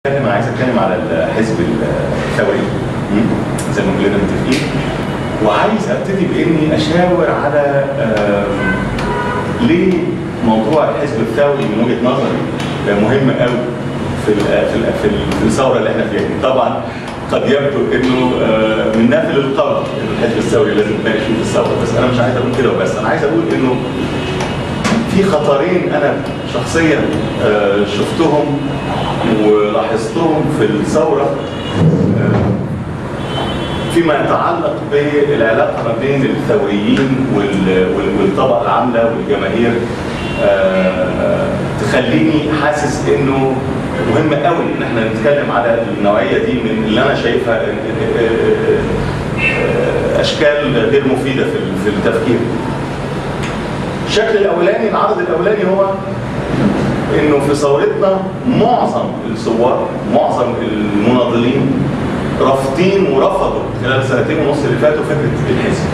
انا عايز اتكلم على الحزب الثوري م? زي ما كلنا متفقين وعايز ابتدي باني اشاور على آم، ليه موضوع الحزب الثوري من وجهه نظري مهم قوي في ال في ال في, ال في الثوره اللي احنا فيها دي طبعا قد يبدو انه آه، من نافل القول ان الحزب الثوري لازم نتناقش فيه في الثوره بس انا مش عايز اقول كده وبس انا عايز اقول انه في خطرين انا شخصيا آه، شفتهم ولاحظتهم في الثوره آه، فيما يتعلق بالعلاقه ما بين الثوريين وال- وال- والطبقه العامله والجماهير آه، تخليني حاسس انه مهم قوي ان احنا نتكلم على النوعيه دي من اللي انا شايفها آه، آه، آه، اشكال غير مفيده في في التفكير. الشكل الاولاني العرض الاولاني هو انه في ثورتنا معظم الثوار معظم المناضلين رافضين ورفضوا خلال السنتين ونص اللي فاتوا فكره الحزب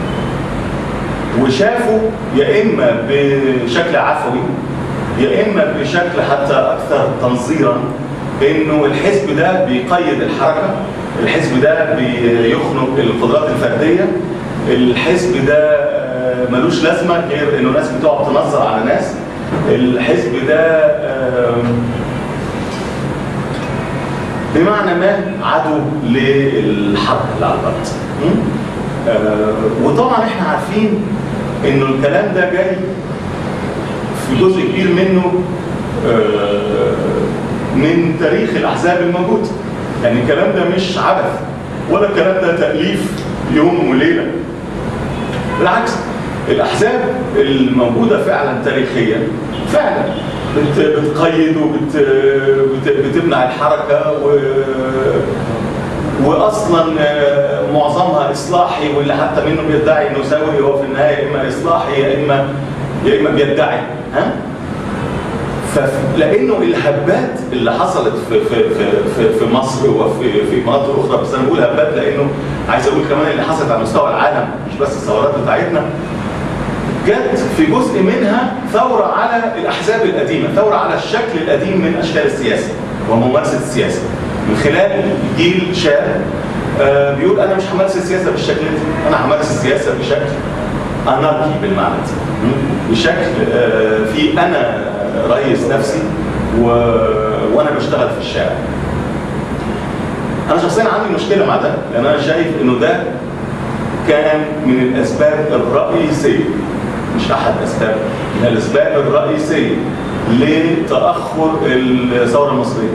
وشافوا يا اما بشكل عفوي يا اما بشكل حتى اكثر تنظيرا انه الحزب ده بيقيد الحركه الحزب ده بيخنق القدرات الفرديه الحزب ده آه، ملوش لازمه غير انه ناس بتقعد تنظر على ناس الحزب ده آم، بمعنى ما عدو للحرب اللي على الارض م? آه، وطبعا احنا عارفين انه الكلام ده جاي في جزء كبير منه آه، من تاريخ الاحزاب الموجود يعني الكلام ده مش عبث ولا الكلام ده تاليف يوم وليله بالعكس الاحزاب الموجوده فعلا تاريخيا فعلا بت- بتقيد وبتمنع الحركه و واصلا آه، معظمها اصلاحي واللي حتى منه بيدعي انه ثوري هو في النهايه يا اما اصلاحي يا اما يا اما بيدعي ها فلانه الهبات اللي حصلت في في في في, في مصر وفي في مناطق اخرى بس انا بقول هبات لانه عايز اقول كمان اللي حصلت على مستوى العالم مش بس الثورات بتاعتنا جت في جزء منها ثوره على الاحزاب القديمه، ثوره على الشكل القديم من اشكال السياسه وممارسه السياسه من خلال جيل شاب آه، بيقول انا مش همارس السياسه بالشكل ده، انا همارس السياسه بشكل اناركي بالمعنى ده م? بشكل آه، في انا رئيس نفسي و... وانا بشتغل في الشارع. انا شخصيا عندي مشكله مع ده لان انا شايف انه ده كان من الاسباب الرئيسيه مش احد اسباب من الاسباب الرئيسيه لتاخر الثوره المصريه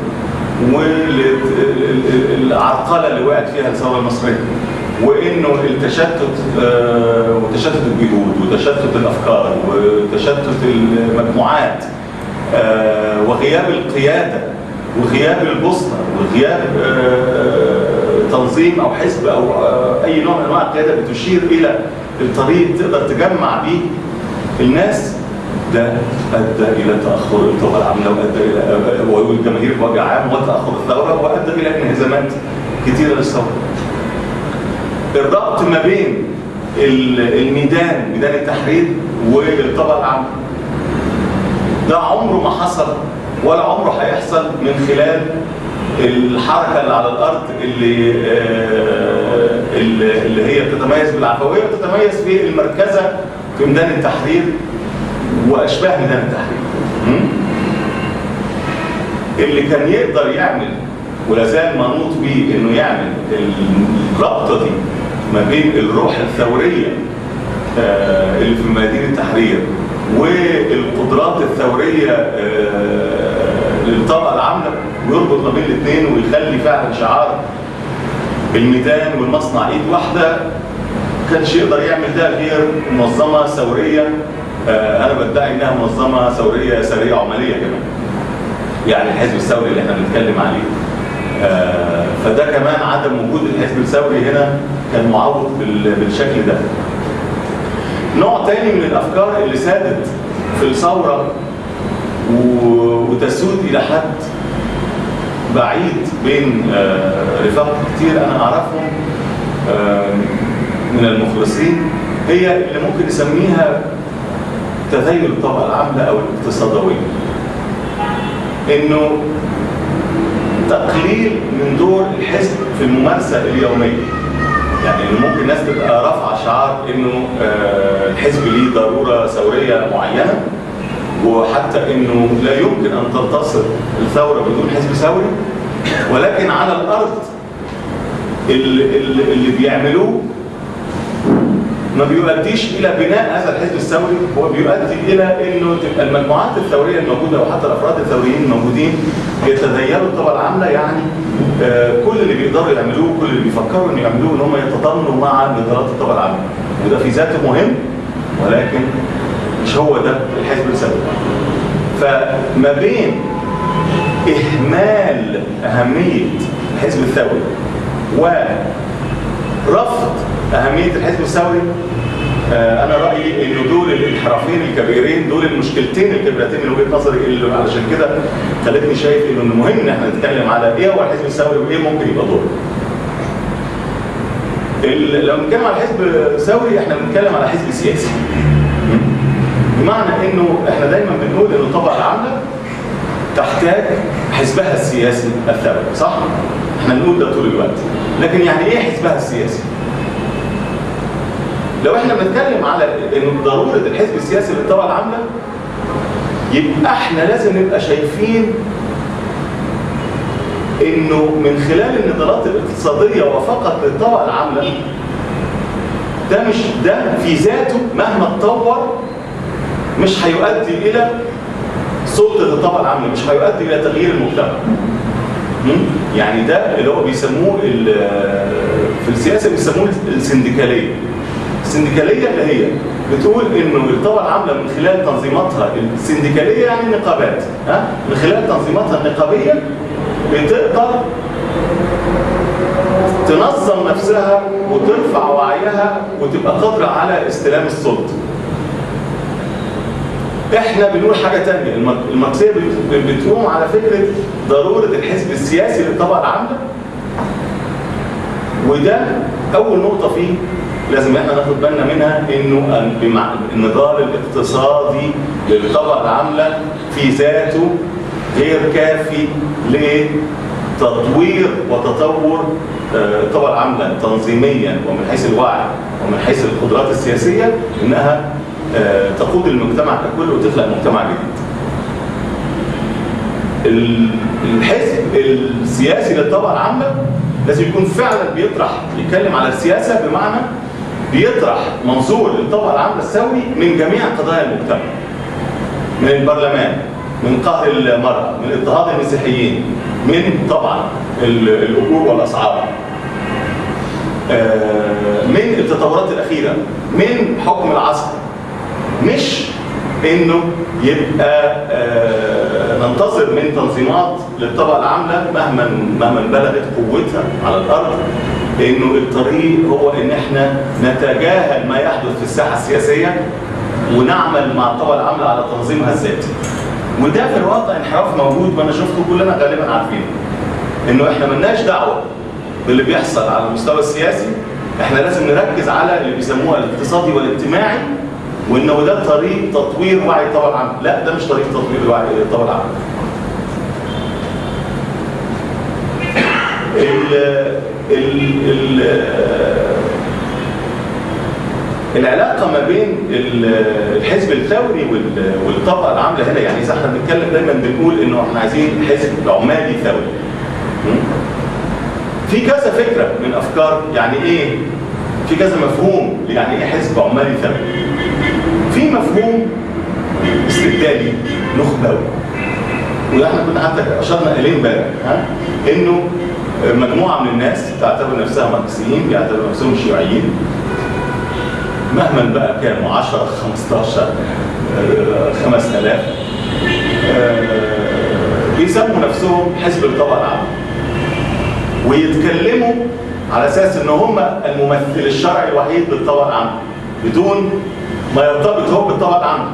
والعرقله اللي وقعت فيها الثوره المصريه وانه التشتت آه، وتشتت الجهود وتشتت الافكار وتشتت المجموعات آه، وغياب القياده وغياب البوسطه وغياب آه، تنظيم او حزب او آه، اي نوع من انواع القياده بتشير الى الطريق تقدر تجمع بيه الناس ده ادى الى تاخر الثوره العامله وادى الى والجماهير بوجه عام وتاخر الثوره وادى الى انهزامات كثيره للثوره. الربط ما بين ال- الميدان ميدان التحرير والطبقه العامه ده عمره ما حصل ولا عمره هيحصل من خلال الحركه اللي على الارض اللي آه، اللي اللي هي بتتميز بالعفويه وتتميز في المركزه في ميدان التحرير واشباه ميدان التحرير م? اللي كان يقدر يعمل ولا زال منوط بيه انه يعمل الرابطه دي ما بين الروح الثوريه آه، اللي في ميادين التحرير والقدرات الثوريه آه، للطبقه العامله ويربط ما بين الاثنين ويخلي فعلا شعار الميدان والمصنع ايد واحده كانش يقدر يعمل ده غير منظمه ثوريه آه، انا بدعي انها منظمه ثوريه سريه عمليه كمان يعني الحزب الثوري اللي احنا بنتكلم عليه آه، فده كمان عدم وجود الحزب الثوري هنا كان معوق بال- بالشكل ده نوع تاني من الافكار اللي سادت في الثوره و- وتسود الى حد بعيد بين آه، رفاق كتير انا اعرفهم آه، من المخلصين هي اللي ممكن نسميها تذيل الطبقه العامله او الاقتصادويه انه تقليل من دور الحزب في الممارسه اليوميه يعني انه ممكن ناس تبقى رافعه شعار انه آه، الحزب ليه ضروره ثوريه معينه وحتى انه لا يمكن ان تنتصر الثوره بدون حزب ثوري ولكن على الارض اللي, اللي اللي بيعملوه ما بيؤديش الى بناء هذا الحزب الثوري هو بيؤدي الى انه تبقى المجموعات الثوريه الموجوده وحتى الافراد الثوريين الموجودين يتذيلوا الطبقه العامله يعني آه، كل اللي بيقدروا يعملوه كل اللي بيفكروا انه يعملوه ان هم يتضامنوا مع نظارات الطبقه العامله وده في ذاته مهم ولكن مش هو ده الحزب الثوري فما بين اهمال اهميه الحزب الثوري ورفض اهميه الحزب الثوري آه، انا رايي انه دول الانحرافين الكبيرين دول المشكلتين الكبيرتين من وجهه نظري اللي علشان كده خلتني شايف انه من المهم ان احنا نتكلم على ايه هو الحزب الثوري وايه ممكن يبقى دوره. ال- لو بنتكلم على حزب ثوري احنا بنتكلم على حزب سياسي. بمعنى انه احنا دايما بنقول ان الطبقه العامله تحتاج حزبها السياسي الثوري صح؟ احنا بنقول ده طول الوقت. لكن يعني ايه حزبها السياسي؟ لو احنا بنتكلم على انه ضروره الحزب السياسي للطبقه العامله يبقى احنا لازم نبقى شايفين انه من خلال النضالات الاقتصاديه وفقط للطبقه العامله ده مش ده في ذاته مهما اتطور مش هيؤدي الى سلطه الطبقه العامله مش هيؤدي الى تغيير المجتمع م? يعني ده اللي هو بيسموه ال- في السياسه بيسموه السندكاليه السندكاليه اللي هي بتقول انه الطبقه العامله من خلال تنظيماتها السندكاليه يعني نقابات ها من خلال تنظيماتها النقابيه بتقدر تنظم نفسها وترفع وعيها وتبقى قادره على استلام السلطه احنا بنقول حاجه تانية المارك- الماركسيه بت- بتقوم على فكره ضروره الحزب السياسي للطبقه العامله وده اول نقطه فيه لازم احنا ناخد بالنا منها انه ال- بمع- النضال الاقتصادي للطبقه العامله في ذاته غير كافي لتطوير وتطور آه، الطبقه العامله تنظيميا ومن حيث الوعي ومن حيث القدرات السياسيه انها آه، تقود المجتمع ككل وتخلق مجتمع جديد. ال- الحزب السياسي للطبقه العامه لازم يكون فعلا بيطرح يتكلم على السياسه بمعنى بيطرح منظور للطبقه العامه الثوري من جميع قضايا المجتمع. من البرلمان، من قهر المراه، من اضطهاد المسيحيين، من طبعا ال- الاجور والاسعار. آه، من التطورات الاخيره، من حكم العصر. مش انه يبقى آه، ننتظر من تنظيمات للطبقه العامله مهما مهما بلغت قوتها على الارض انه الطريق هو ان احنا نتجاهل ما يحدث في الساحه السياسيه ونعمل مع الطبقه العامله على تنظيمها الذاتي. وده في الواقع انحراف موجود وانا شفته كلنا غالبا عارفينه. انه احنا ملناش دعوه باللي بيحصل على المستوى السياسي احنا لازم نركز على اللي بيسموها الاقتصادي والاجتماعي وانه ده طريق تطوير وعي الطبقه العامه، لا ده مش طريق تطوير الوعي الطبقه العامه. ال ال ال العلاقة ما بين ال- الحزب الثوري وال- والطبقة العاملة هنا يعني إذا احنا بنتكلم دايما بنقول إنه احنا عايزين حزب عمالي ثوري. م? في كذا فكرة من أفكار يعني إيه؟ في كذا مفهوم يعني إيه حزب عمالي ثوري؟ في مفهوم استبدالي نخبوي وده احنا كنا حتى اشرنا اليه امبارح ها انه مجموعه من الناس تعتبر نفسها ماركسيين بيعتبروا نفسهم شيوعيين مهما بقى كانوا 10 15 آه، 5000 آه، بيسموا نفسهم حزب الطبقه العامه ويتكلموا على اساس ان هم الممثل الشرعي الوحيد للطبقه العامه بدون ما يرتبط هو بالطبقه العامه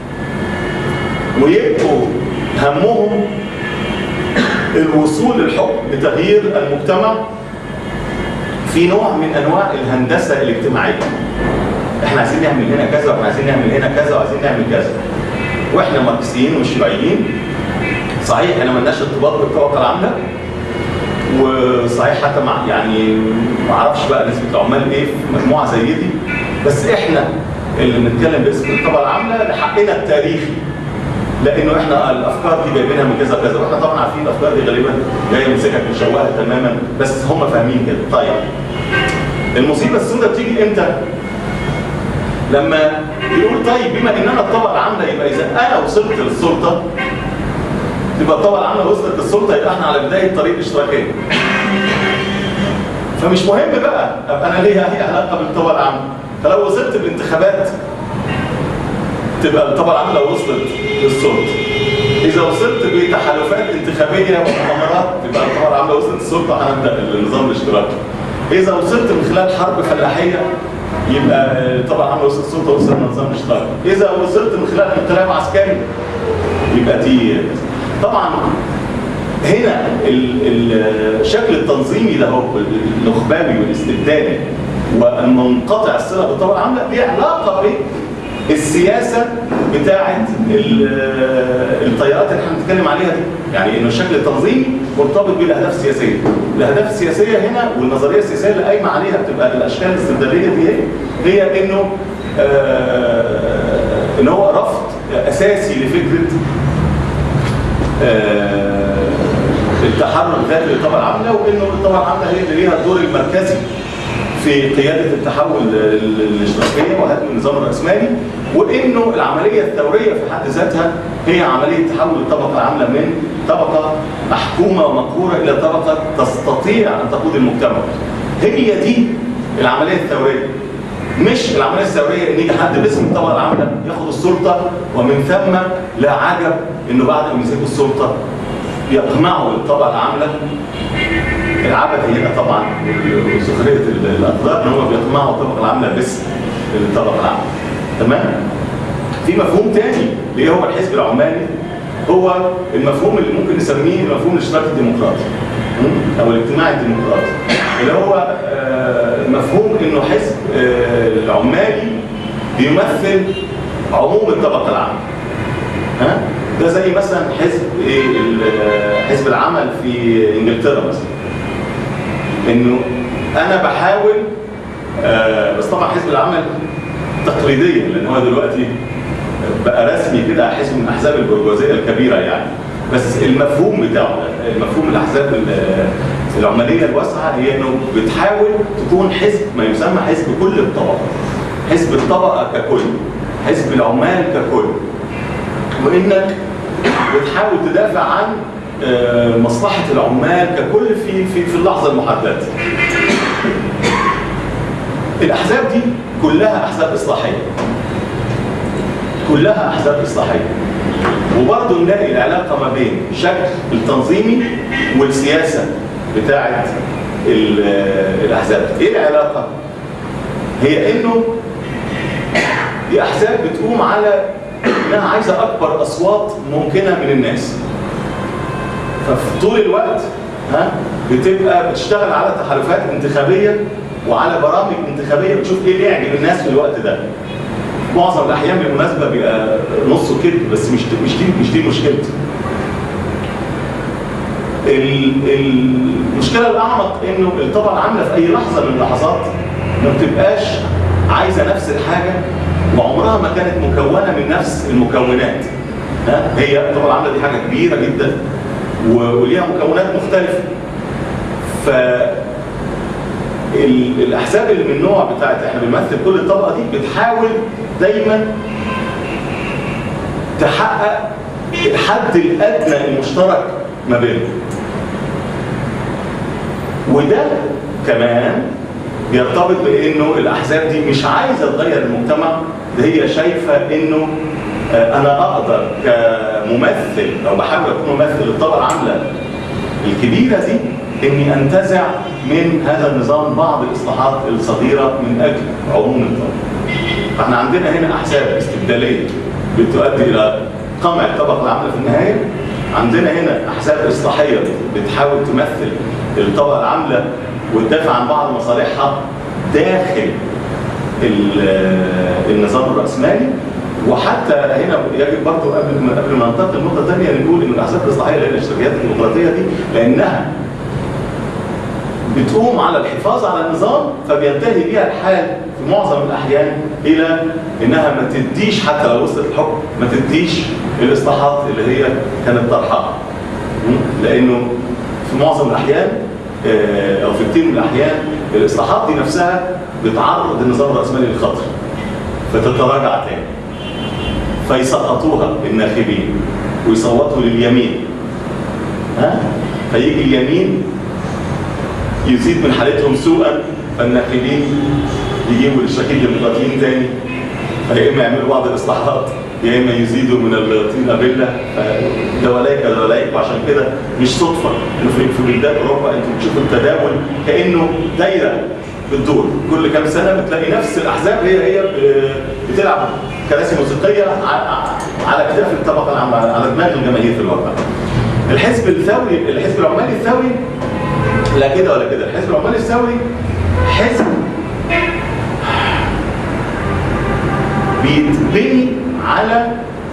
ويبقوا همهم الوصول للحكم لتغيير المجتمع في نوع من انواع الهندسه الاجتماعيه احنا عايزين نعمل هنا كذا واحنا عايزين نعمل هنا كذا وعايزين نعمل كذا واحنا ماركسيين وشيوعيين صحيح احنا مالناش ارتباط بالطبقه العامله وصحيح حتى مع يعني ما اعرفش بقى نسبه العمال ايه في مجموعه زي دي بس احنا اللي بنتكلم باسم الطبقه العامله لحقنا التاريخي لانه احنا الافكار دي جايبينها من كذا وكذا واحنا طبعا عارفين الافكار دي غالبا جايه من سكك مشوهه تماما بس هم فاهمين كده طيب المصيبه السوداء بتيجي امتى؟ لما يقول طيب بما اننا الطبقه العامله يبقى اذا انا وصلت للسلطه تبقى الطبقه العامله وصلت للسلطه يبقى احنا على بدايه طريق الاشتراكيه. فمش مهم بقى ابقى انا ليا اي علاقه بالطبقه العامله فلو وصلت بالانتخابات تبقى الطبقه العامله وصلت للسلطه. اذا وصلت بتحالفات انتخابيه ومؤامرات تبقى الطبقه العامله وصلت للسلطه هنبدا النظام الاشتراكي. اذا وصلت من خلال حرب فلاحيه يبقى طبعا عملوا وسط السلطه وصلنا نظام اشتراكي اذا وصلت من خلال انقلاب عسكري يبقى دي طبعا هنا الشكل التنظيمي ده هو الاخباري والاستبدادي والمنقطع الصله بالطبقه العامله ليه علاقه بالسياسه بتاعه التيارات اللي احنا بنتكلم عليها دي يعني انه الشكل التنظيمي مرتبط بالاهداف السياسيه الاهداف السياسيه هنا والنظريه السياسيه اللي قايمه عليها بتبقى الاشكال الاستبداديه دي هي هي انه آه ان هو رفض اساسي لفكره آه التحرر الذاتي للطبقه العامله وانه الطبقه العامله هي اللي ليها الدور المركزي في قياده التحول الاشتراكيه وهدم النظام الراسمالي وانه العمليه الثوريه في حد ذاتها هي عمليه تحول الطبقه العامله من طبقه محكومه ومقهوره الى طبقه تستطيع ان تقود المجتمع. هي دي العمليه الثوريه. مش العمليه الثوريه ان يجي حد باسم الطبقه العامله ياخد السلطه ومن ثم لا عجب انه بعد ما يمسكوا السلطه يقمعوا الطبقه العامله العبث هنا طبعا وسخريه الاقدار ان هم بيقمعوا الطبقه العامله باسم الطبقه العامله تمام في مفهوم تاني اللي هو الحزب العمالي هو المفهوم اللي ممكن نسميه المفهوم الاشتراكي الديمقراطي او الاجتماعي الديمقراطي اللي هو مفهوم انه حزب العمالي بيمثل عموم الطبقه العامله ها ده زي مثلا حزب حزب العمل في انجلترا مثلا انه انا بحاول آه بس طبعا حزب العمل تقليديا لان هو دلوقتي بقى رسمي كده حزب من احزاب البرجوازيه الكبيره يعني بس المفهوم بتاعه المفهوم الاحزاب العماليه الواسعه هي انه بتحاول تكون حزب ما يسمى حزب كل الطبقه حزب الطبقه ككل حزب العمال ككل وانك بتحاول تدافع عن مصلحه العمال ككل في في في اللحظه المحدده. الاحزاب دي كلها احزاب اصلاحيه. كلها احزاب اصلاحيه. وبرضه نلاقي العلاقه ما بين الشكل التنظيمي والسياسه بتاعه الاحزاب. ايه العلاقه؟ هي انه دي احزاب بتقوم على انها عايزه اكبر اصوات ممكنه من الناس. ففي طول الوقت ها بتبقى بتشتغل على تحالفات انتخابيه وعلى برامج انتخابيه بتشوف ايه اللي يعجب الناس في الوقت ده. معظم الاحيان بالمناسبه بيبقى نصه كده بس مش مش دي مش دي مشكلتي. المشكله الاعمق انه الطبقه العامله في اي لحظه من اللحظات ما بتبقاش عايزه نفس الحاجه وعمرها ما كانت مكونه من نفس المكونات. ها هي الطبقه العامله دي حاجه كبيره جدا وليها مكونات مختلفه ف الاحزاب اللي من النوع بتاعت احنا بنمثل كل الطبقه دي بتحاول دايما تحقق الحد الادنى المشترك ما بينهم وده كمان بيرتبط بانه الاحزاب دي مش عايزه تغير المجتمع ده هي شايفه انه انا اقدر كممثل او بحاول اكون ممثل للطبقه العامله الكبيره دي اني انتزع من هذا النظام بعض الاصلاحات الصغيره من اجل عموم الطبقه. فاحنا عندنا هنا احزاب استبداليه بتؤدي الى قمع الطبقه العامله في النهايه. عندنا هنا احزاب اصلاحيه بتحاول تمثل الطبقه العامله وتدافع عن بعض مصالحها داخل النظام الراسمالي وحتى هنا يجب برضه قبل ما قبل ما ننتقل لنقطه ثانيه نقول ان الاحزاب الاصلاحيه اللي هي الاشتراكيات الديمقراطيه دي لانها بتقوم على الحفاظ على النظام فبينتهي بيها الحال في معظم الاحيان الى انها ما تديش حتى لو وصلت الحكم ما تديش الاصلاحات اللي هي كانت طرحها لانه في معظم الاحيان آه، او في كثير من الاحيان الاصلاحات دي نفسها بتعرض النظام الراسمالي للخطر فتتراجع تاني فيسقطوها الناخبين ويصوتوا لليمين ها فيجي اليمين يزيد من حالتهم سوءا فالناخبين يجيبوا الاشراكيين الديمقراطيين تاني فيا اما يعملوا بعض الاصلاحات يا اما يزيدوا من الطين ابله دواليك دواليك وعشان كده مش صدفه انه في في بلدان اوروبا انتوا بتشوفوا التداول كانه دايره بتدور كل كام سنه بتلاقي نفس الاحزاب هي هي ب- بتلعب كراسي موسيقيه ع- على اكتاف الطبقه العامه على دماغ الجماهير في الواقع. الحزب الثوري الحزب العمالي الثوري لا كده ولا كده الحزب العمالي الثوري حزب بيتبني على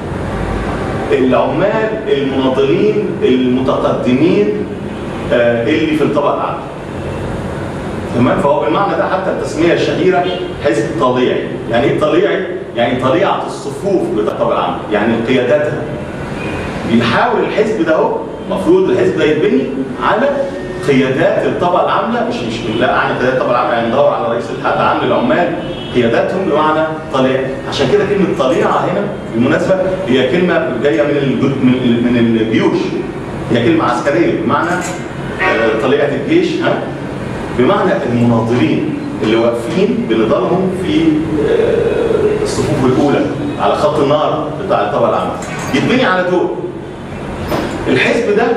العمال المناضلين المتقدمين آه، اللي في الطبقه العامه تمام فهو بالمعنى ده حتى التسميه الشهيره حزب طليعي يعني ايه طليعي يعني طليعه الصفوف بتاع الطبقه العامه يعني قياداتها بيحاول الحزب ده اهو المفروض الحزب ده يتبني على قيادات الطبقه العامله مش مش لا اعني قيادات الطبقه العامله يعني ندور على رئيس الاتحاد العام للعمال قياداتهم بمعنى طليع عشان كده كلمه طليعه هنا بالمناسبه هي كلمه جايه من الجد من, من الجيوش هي كلمه عسكريه بمعنى آه، طليعه الجيش ها بمعنى المناضلين اللي واقفين بنضالهم في آه، الصفوف الاولى على خط النار بتاع الطبقه العامه يتبني على دول الحزب ده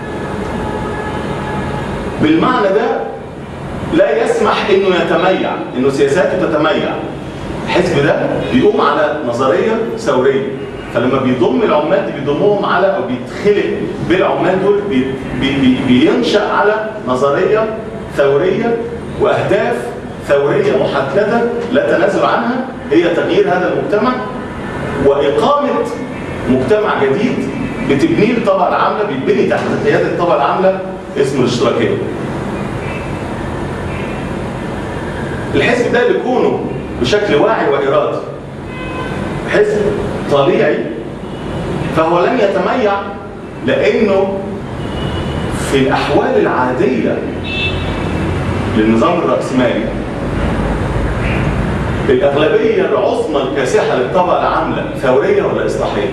بالمعنى ده لا يسمح انه يتميع انه سياساته تتميع الحزب ده بيقوم على نظريه ثوريه فلما بيضم العمال دي بيضمهم على او بيتخلق بالعمال دول بي بي بي بينشا على نظريه ثوريه واهداف ثوريه محدده لا تنازل عنها هي تغيير هذا المجتمع واقامه مجتمع جديد بتبنيه الطبقه العامله بيتبني تحت قياده الطبقه العامله اسمه الاشتراكيه. الحزب ده لكونه بشكل واعي وارادي حزب طليعي فهو لن يتميع لانه في الاحوال العاديه للنظام الراسمالي الاغلبيه العظمى الكاسحه للطبقه العامله ثوريه ولا اصلاحيه؟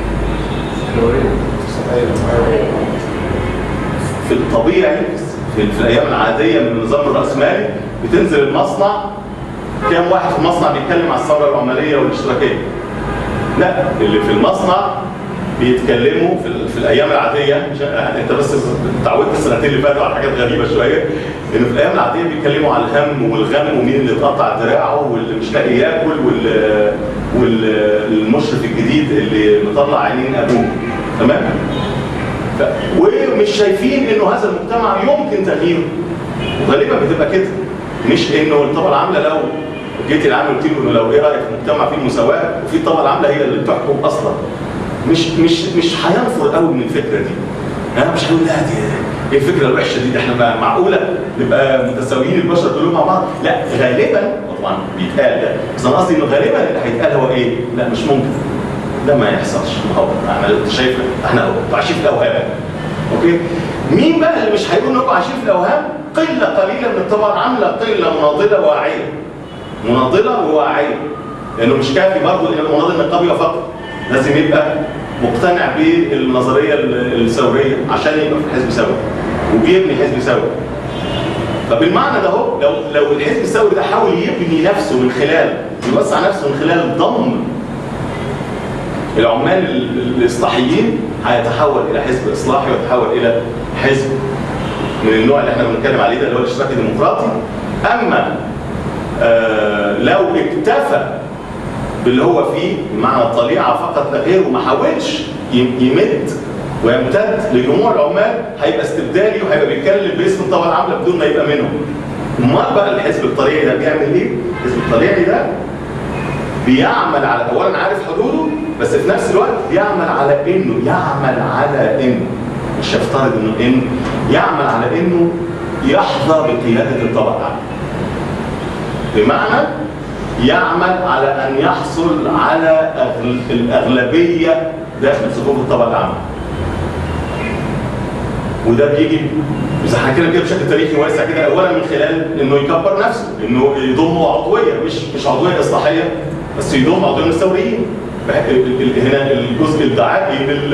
في الطبيعي في, في الايام العاديه من النظام الراسمالي بتنزل المصنع كام واحد في المصنع بيتكلم على الثوره العماليه والاشتراكيه لا اللي في المصنع بيتكلموا في, ال- في الايام العاديه مش- يعني انت بس اتعودت السنتين اللي فاتوا على حاجات غريبه شويه انه في الايام العاديه بيتكلموا على الهم والغم ومين اللي اتقطع دراعه واللي مش لاقي ياكل وال والمشرف الجديد اللي مطلع عينين ابوه تمام؟ ف- ومش شايفين انه هذا المجتمع يمكن تغييره وغالبا بتبقى كده مش انه الطبقه العامله لو جيت العام قلت له انه لو ايه رايك في مجتمع فيه مساواه وفي الطبقه العامله هي اللي بتحكم اصلا مش مش مش هينفر قوي من الفكره دي انا مش هقول لا دي ايه الفكره الوحشه دي ده احنا بقى معقوله نبقى متساويين البشر كلهم مع بعض لا غالبا طبعا بيتقال ده بس انا قصدي انه غالبا اللي هيتقال هو ايه لا مش ممكن ده ما يحصلش ما هو انا انت شايف احنا عايشين في الاوهام اوكي مين بقى اللي مش هيقول انكم عايشين في الاوهام قله قليله من الطبقه العامله قله مناضله واعيه مناضله وواعيه لانه مش كافي برضه ان المناضل نقابي فقط لازم يبقى مقتنع بالنظريه الثوريه عشان يبقى في حزب ثوري وبيبني حزب ثوري فبالمعنى ده هو لو لو الحزب الثوري ده حاول يبني نفسه من خلال يوسع نفسه من خلال ضم العمال ال- الاصلاحيين هيتحول الى حزب اصلاحي ويتحول الى حزب من النوع اللي احنا بنتكلم عليه ده اللي هو الاشتراكي الديمقراطي اما آه لو اكتفى باللي هو فيه بمعنى الطليعه فقط لا غير وما حاولش يم- يمد ويمتد لجموع العمال هيبقى استبدالي وهيبقى بيتكلم باسم الطبقه العامله بدون ما يبقى منهم. امال بقى الحزب الطليعي ده بيعمل ايه؟ الحزب الطليعي ده بيعمل على اولا عارف حدوده بس في نفس الوقت بيعمل على انه يعمل على انه مش يفترض انه انه يعمل على انه يحظى بقياده الطبقه العامه. بمعنى يعمل على ان يحصل على أغل- الاغلبيه داخل صفوف الطبقه العامه. وده بيجي اذا احنا كده كده بشكل تاريخي واسع كده اولا من خلال انه يكبر نفسه انه يضم عضويه مش مش عضويه اصلاحيه بس يضم عضويه من الثوريين بح- ال- ال- هنا الجزء الدعائي لل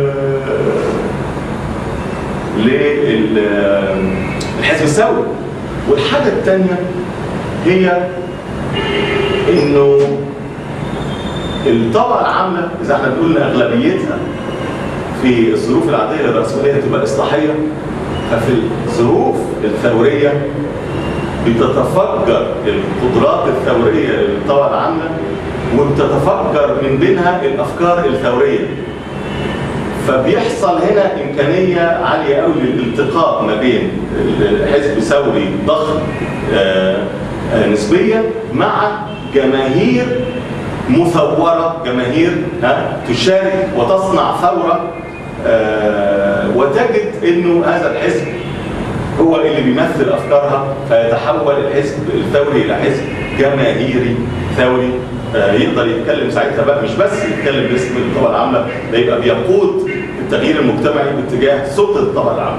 للحزب الثوري والحاجه الثانيه هي انه الطبقه العامله اذا احنا بنقول ان اغلبيتها في الظروف العاديه للراسماليه تبقى اصلاحيه ففي الظروف الثوريه بتتفجر القدرات الثوريه للطبقه العامه وبتتفجر من بينها الافكار الثوريه فبيحصل هنا امكانيه عاليه قوي للالتقاء ما بين حزب ثوري ضخم آه، آه، نسبيا مع جماهير مثوره جماهير ها تشارك وتصنع ثوره آه، وتجد انه هذا الحزب هو اللي بيمثل افكارها فيتحول الحزب الثوري الى حزب جماهيري ثوري آه، يقدر يتكلم ساعتها بقى مش بس يتكلم باسم الطبقه العامه ده يبقى بيقود التغيير المجتمعي باتجاه سلطه الطبقه العامه.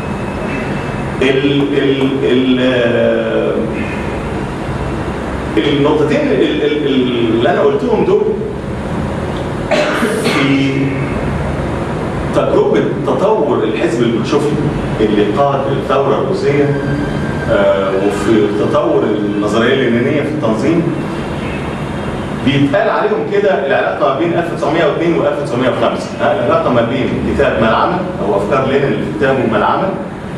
ال ال ال آه، النقطتين ال- ال- اللي انا قلتهم دول في تجربة تطور الحزب البلشفي اللي قاد الثورة الروسية آه، وفي تطور النظرية اللينينية في التنظيم بيتقال عليهم كده العلاقة ما بين 1902 و 1905 ها، العلاقة ما بين كتاب ما العمل أو أفكار لينين اللي في كتابه ما العمل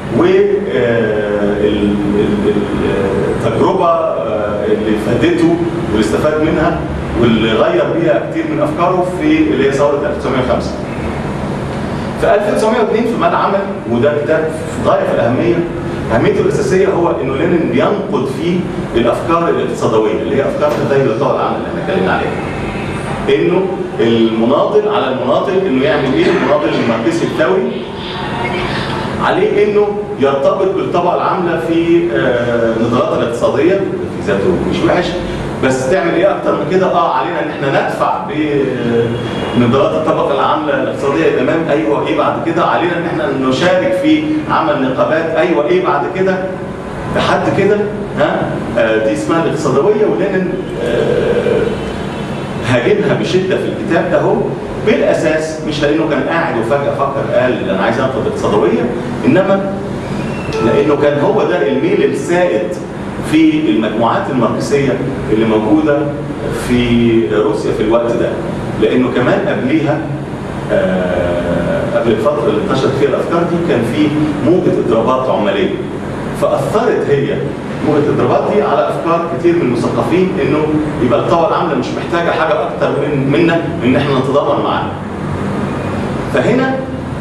والتجربة اللي فادته واللي استفاد منها واللي غير بيها كتير من أفكاره في اللي هي ثورة 1905 في 1902 في مال عمل وده كتاب في غايه في الاهميه اهميته الاساسيه هو انه لينين بينقد فيه الافكار الاقتصادويه اللي هي افكار تغير الطبقه العامه اللي احنا اتكلمنا عليها. انه المناضل على المناضل انه يعمل ايه؟ المناضل الماركسي الثوري عليه انه يرتبط بالطبقه العامله في آه، النضالات الاقتصاديه في ذاته مش وحش بس تعمل ايه اكتر من كده؟ اه علينا ان احنا ندفع بنضالات الطبقه العامله الاقتصاديه تمام ايوه ايه بعد كده؟ علينا ان احنا نشارك في عمل نقابات ايوه ايه بعد كده؟ لحد كده ها آه دي اسمها الاقتصادويه ولينين آه هاجمها بشده في الكتاب ده هو بالاساس مش لانه كان قاعد وفجاه فكر قال انا عايز انقد اقتصادويه انما لانه كان هو ده الميل السائد في المجموعات الماركسيه اللي موجوده في روسيا في الوقت ده لانه كمان قبليها آه قبل الفتره اللي انتشرت فيها الافكار دي كان في موجه اضرابات عماليه فاثرت هي موجه الاضرابات دي على افكار كتير من المثقفين انه يبقى الطبقه العامله مش محتاجه حاجه اكتر من منا من ان احنا نتضامن معاها. فهنا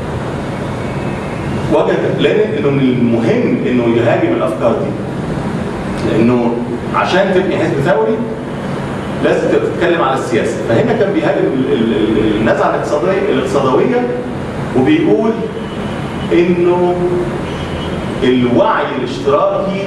وجد لينين انه من المهم انه يهاجم الافكار دي. لانه عشان تبني حزب ثوري لازم تتكلم على السياسه، فهنا كان بيهاجم ال- ال- ال- النزعه الاقتصاديه الاقتصادويه وبيقول انه الوعي الاشتراكي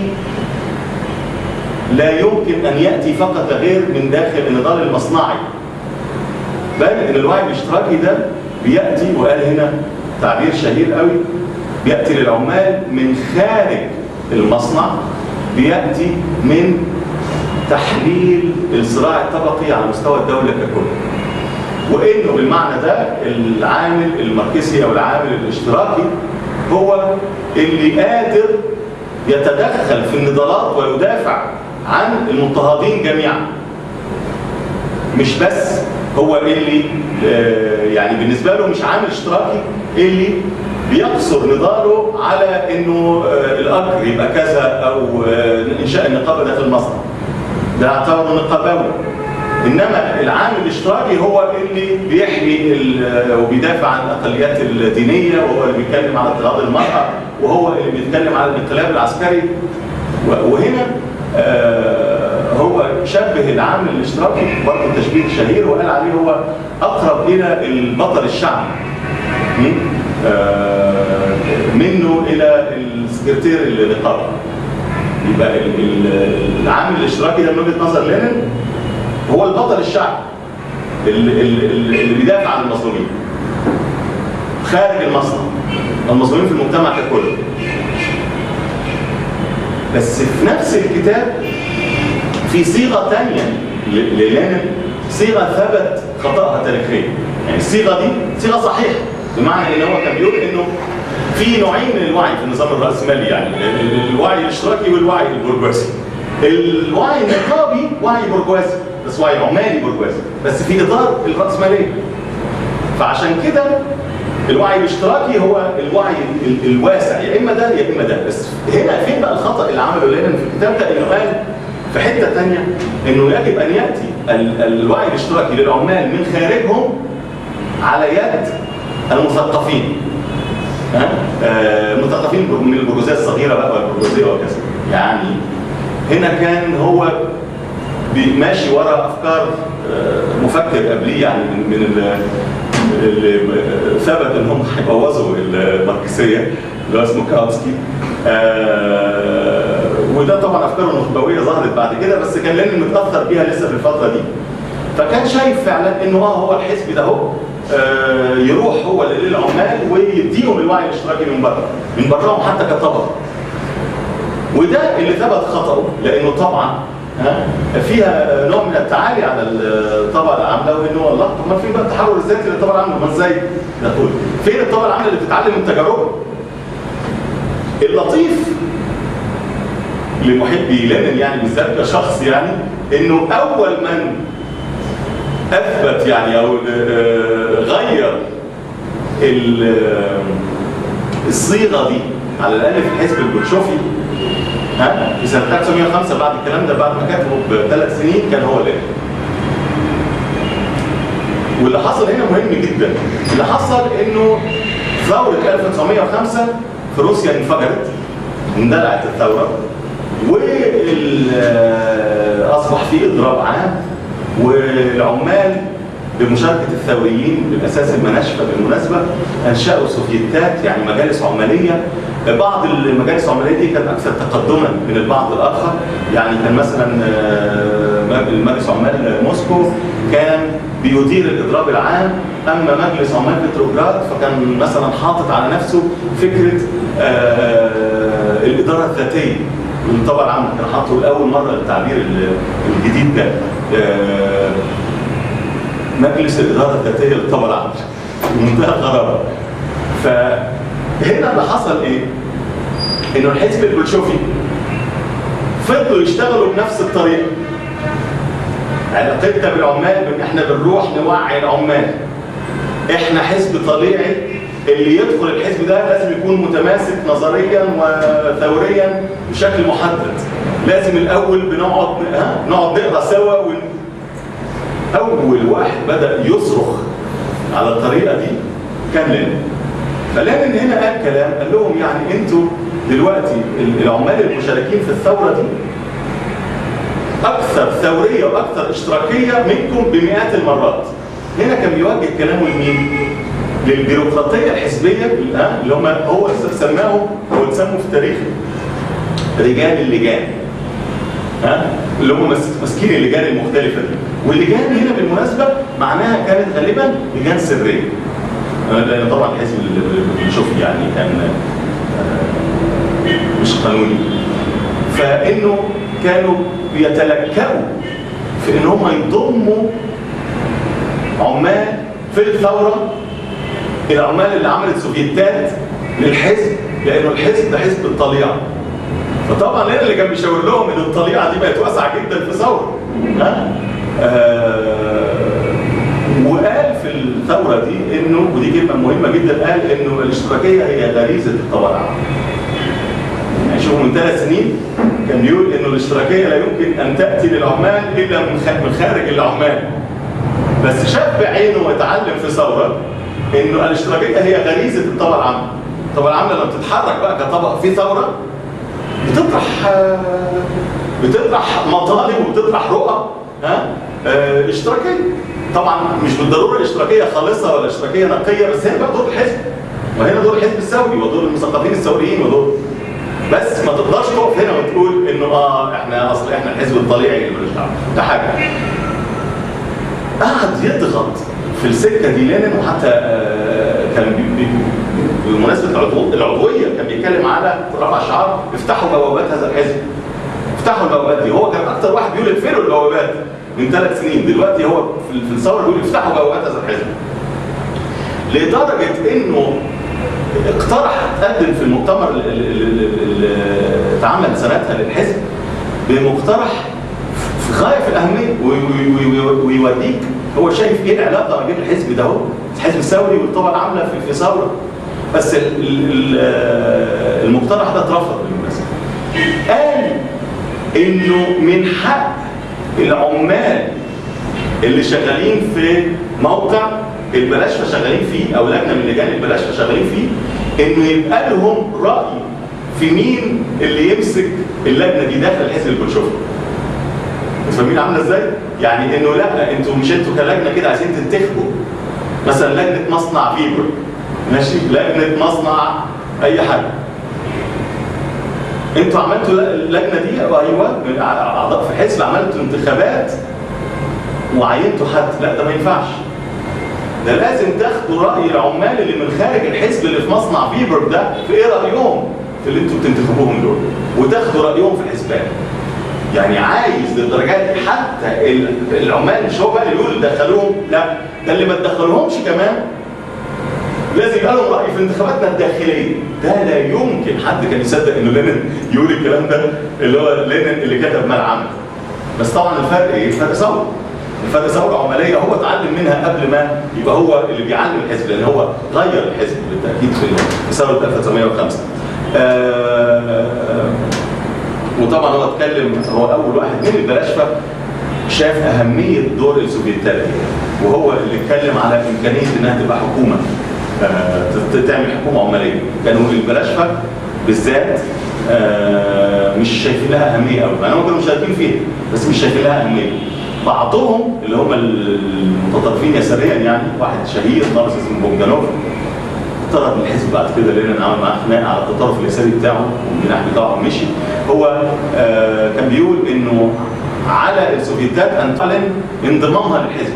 لا يمكن ان ياتي فقط غير من داخل النضال المصنعي بل ان الوعي الاشتراكي ده بياتي وقال هنا تعبير شهير قوي بياتي للعمال من خارج المصنع بياتي من تحليل الصراع الطبقي على مستوى الدوله ككل وانه بالمعنى ده العامل الماركسي او العامل الاشتراكي هو اللي قادر يتدخل في النضالات ويدافع عن المضطهدين جميعا مش بس هو اللي آه، يعني بالنسبه له مش عامل اشتراكي اللي بيقصر نضاله على انه آه، الاجر يبقى كذا او آه، انشاء النقابه داخل المصنع ده اعتبره نقابوي انما العامل الاشتراكي هو اللي بيحمي ال- وبيدافع عن الاقليات الدينيه وهو اللي بيتكلم على اضطهاد المراه وهو اللي بيتكلم على الانقلاب العسكري و- وهنا آه، هو شبه العامل الاشتراكي برضه تشبيه شهير وقال عليه هو اقرب الى البطل الشعبي م? آه، منه الى السكرتير النقابه يبقى ال- ال- العامل الاشتراكي ده من وجهه نظر لينين هو البطل الشعبي اللي, اللي, اللي بيدافع عن المظلومين خارج المصنع المظلومين في المجتمع ككل بس في نفس الكتاب في صيغه ثانيه للينين صيغه ثبت خطاها تاريخيا يعني الصيغه دي صيغه صحيحه بمعنى ان هو كان بيقول انه في نوعين من الوعي في النظام الراسمالي يعني ال- ال- الوعي الاشتراكي والوعي البرجوازي الوعي النقابي وعي برجوازي بس وعي عمالي برجوازي بس في اطار الراسماليه فعشان كده الوعي الاشتراكي هو الوعي ال- الواسع يا اما ده يا اما ده بس هنا فين بقى الخطا اللي عمله لينين في الكتاب ده انه قال في حته ثانيه انه يجب ان ياتي ال- الوعي الاشتراكي للعمال من خارجهم على يد المثقفين ها؟ آه، مثقفين من البرجوزيه الصغيره بقى والبرجوزيه وكذا يعني هنا كان هو بي- ماشي ورا افكار آه، مفكر قبليه يعني من من ال- اللي ثبت ان هم هيبوظوا الماركسيه اللي هو اسمه كاوتسكي آه، وده طبعا افكاره النخبويه ظهرت بعد كده بس كان لينين متاثر بيها لسه في الفتره دي فكان شايف فعلا انه اه هو الحزب ده هو آه، يروح هو للعمال ويديهم الوعي الاشتراكي من بره من براهم حتى كطبقه وده اللي ثبت خطأه لانه طبعا ها فيها نوع من التعالي على الطبقه العامله وانه والله طب ما في بقى التحرر الذاتي للطبقه العامله ما ازاي؟ نقول فين الطبقه العامله اللي بتتعلم من تجاربها؟ اللطيف لمحبي لينين يعني بالذات كشخص يعني انه اول من اثبت يعني او آه، غير ال- آه، الصيغه دي على الاقل في الحزب البلشوفي ها في سنه 1905 بعد الكلام ده بعد ما كتبه بثلاث سنين كان هو لينين واللي حصل هنا مهم جدا اللي حصل انه ثوره 1905 في روسيا انفجرت اندلعت الثوره واصبح في اضراب عام والعمال بمشاركه الثوريين بالاساس المناشفه بالمناسبه انشاوا سوفيتات يعني مجالس عماليه بعض المجالس العماليه دي كانت اكثر تقدما من البعض الاخر يعني كان مثلا آه، مجلس عمال موسكو كان بيدير الاضراب العام اما مجلس عمال بتروجراد فكان مثلا حاطط على نفسه فكره آه، الاداره الذاتيه والطبقه العامه كان حاطه لاول مره التعبير ال- الجديد ده آه، مجلس الاداره الذاتيه للطبقه العامه منتهى الغرابه فهنا اللي حصل ايه؟ انه الحزب البلشوفي فضلوا يشتغلوا بنفس الطريقه علاقتنا بالعمال بان احنا بنروح نوعي العمال احنا حزب طليعي اللي يدخل الحزب ده لازم يكون متماسك نظريا وثوريا بشكل محدد لازم الاول بنقعد ها نقعد نقرا سوا ون... اول واحد بدا يصرخ على الطريقه دي كان لينين فلينين هنا قال كلام قال لهم يعني انتوا دلوقتي العمال المشاركين في الثوره دي اكثر ثوريه واكثر اشتراكيه منكم بمئات المرات هنا كان بيوجه كلامه لمين للبيروقراطيه الحزبيه ها؟ اللي هم هو سماهم هو اتسموا في التاريخ رجال اللجان ها اللي هم مس- ماسكين اللجان المختلفه دي واللجان هنا بالمناسبه معناها كانت غالبا لجان سريه آه، لان طبعا الحزب اللي اللي شوف يعني كان آه، مش قانوني فانه كانوا بيتلكأوا في ان هم يضموا عمال في الثوره العمال اللي عملت سوفيتات للحزب لانه الحزب ده حزب الطليعه فطبعا هنا اللي كان بيشاور لهم ان الطليعه دي بقت واسعه جدا في ثوره ها آه وقال في الثوره دي انه ودي كلمه مهمه جدا قال انه الاشتراكيه هي غريزه الطبقه العامه يعني شوفوا من ثلاث سنين كان بيقول انه الاشتراكيه لا يمكن ان تاتي للعمال الا من خ- من خارج العمال بس شاف بعينه وتعلم في ثوره انه الاشتراكيه هي غريزه الطبقه العامه الطبقه العامه لما بتتحرك بقى كطبقه في ثوره بتطرح آه، بتطرح مطالب وبتطرح رؤى ها آه، اشتراكيه طبعا مش بالضروره اشتراكيه خالصه ولا اشتراكيه نقيه بس هي بقى دور الحزب وهنا دور الحزب الثوري ودور المثقفين الثوريين ودور بس ما تقدرش تقف هنا وتقول انه اه احنا اصل احنا الحزب الطليعي اللي ملوش دعوه ده حاجه قعد يضغط في السكه دي لينين وحتى آه كان بي بي بمناسبه العضو العضويه كان بيتكلم على رفع شعار افتحوا بوابات هذا الحزب افتحوا البوابات دي هو كان اكتر واحد بيقول اقفلوا البوابات من ثلاث سنين دلوقتي هو في في الثوره بيقول افتحوا بوابات هذا الحزب لدرجه انه اقترح تقدم في المؤتمر اللي اتعمل سنتها للحزب بمقترح في غايه في الاهميه ويوريك هو شايف ايه العلاقه ما بين الحزب ده هو الحزب الثوري والطبقه العامله في في ثوره بس المقترح ده اترفض بالمناسبه قال انه من حق العمال اللي شغالين في موقع البلاشفه شغالين فيه او لجنه من لجان البلاشفه شغالين فيه انه يبقى لهم راي في مين اللي يمسك اللجنه دي داخل الحزب البلشفي. انتوا فاهمين عامله ازاي؟ يعني انه لا انتوا مش انتوا كلجنه كده عايزين تنتخبوا مثلا لجنه مصنع فيبر ماشي لجنه مصنع اي حاجه انتوا عملتوا اللجنه دي ايوه من اعضاء في الحزب عملتوا انتخابات وعينتوا حد لا ده ما ينفعش ده لازم تاخدوا راي العمال اللي من خارج الحزب اللي في مصنع فيبر ده في ايه رايهم في اللي انتوا بتنتخبوهم دول وتاخدوا رايهم في الحسبان يعني عايز للدرجات دي حتى العمال مش هو بقى اللي يقول دخلوهم لا ده اللي ما تدخلوهمش كمان لازم يبقى لهم راي في انتخاباتنا الداخليه ده لا يمكن حد كان يصدق انه لينين يقول الكلام ده اللي هو لينين اللي كتب ما العمل بس طبعا الفرق ايه؟ الفرق ثوره الفرق ثوره عمليه هو اتعلم منها قبل ما يبقى هو اللي بيعلم الحزب لان هو غير الحزب بالتاكيد في ثوره 1905 آه وطبعا هو اتكلم هو اول واحد من البلاشفه شاف اهميه دور السوفيتات دي وهو اللي اتكلم على امكانيه انها تبقى حكومه آه تعمل حكومه عماليه كانوا البلاشفه بالذات آه مش شايفين لها اهميه قوي يعني هم كانوا شايفين فيها بس مش شايفين لها اهميه بعضهم اللي هم المتطرفين يساريا يعني واحد شهير خالص اسمه بومجانوف طرد من الحزب بعد كده لان عمل معاه خناقه على التطرف اليساري بتاعه والجناح بتاعه مشي هو آه كان بيقول انه على السوفيتات ان تعلن انضمامها للحزب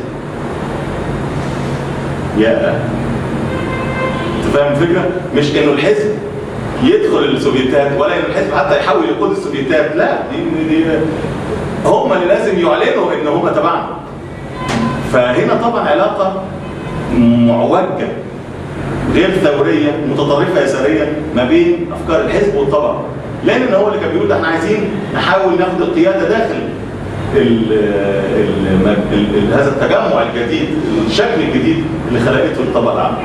يا انت فاهم الفكره؟ مش انه الحزب يدخل السوفيتات ولا انه الحزب حتى يحاول يقود السوفيتات لا دي, دي هم اللي لازم يعلنوا ان هم تبعنا فهنا طبعا علاقه معوجه غير ثوريه متطرفه يساريه ما بين افكار الحزب والطبقه لان هو اللي كان بيقول احنا عايزين نحاول ناخد القياده داخل ال ال ال هذا التجمع الجديد الشكل الجديد اللي خلقته الطبقه العامه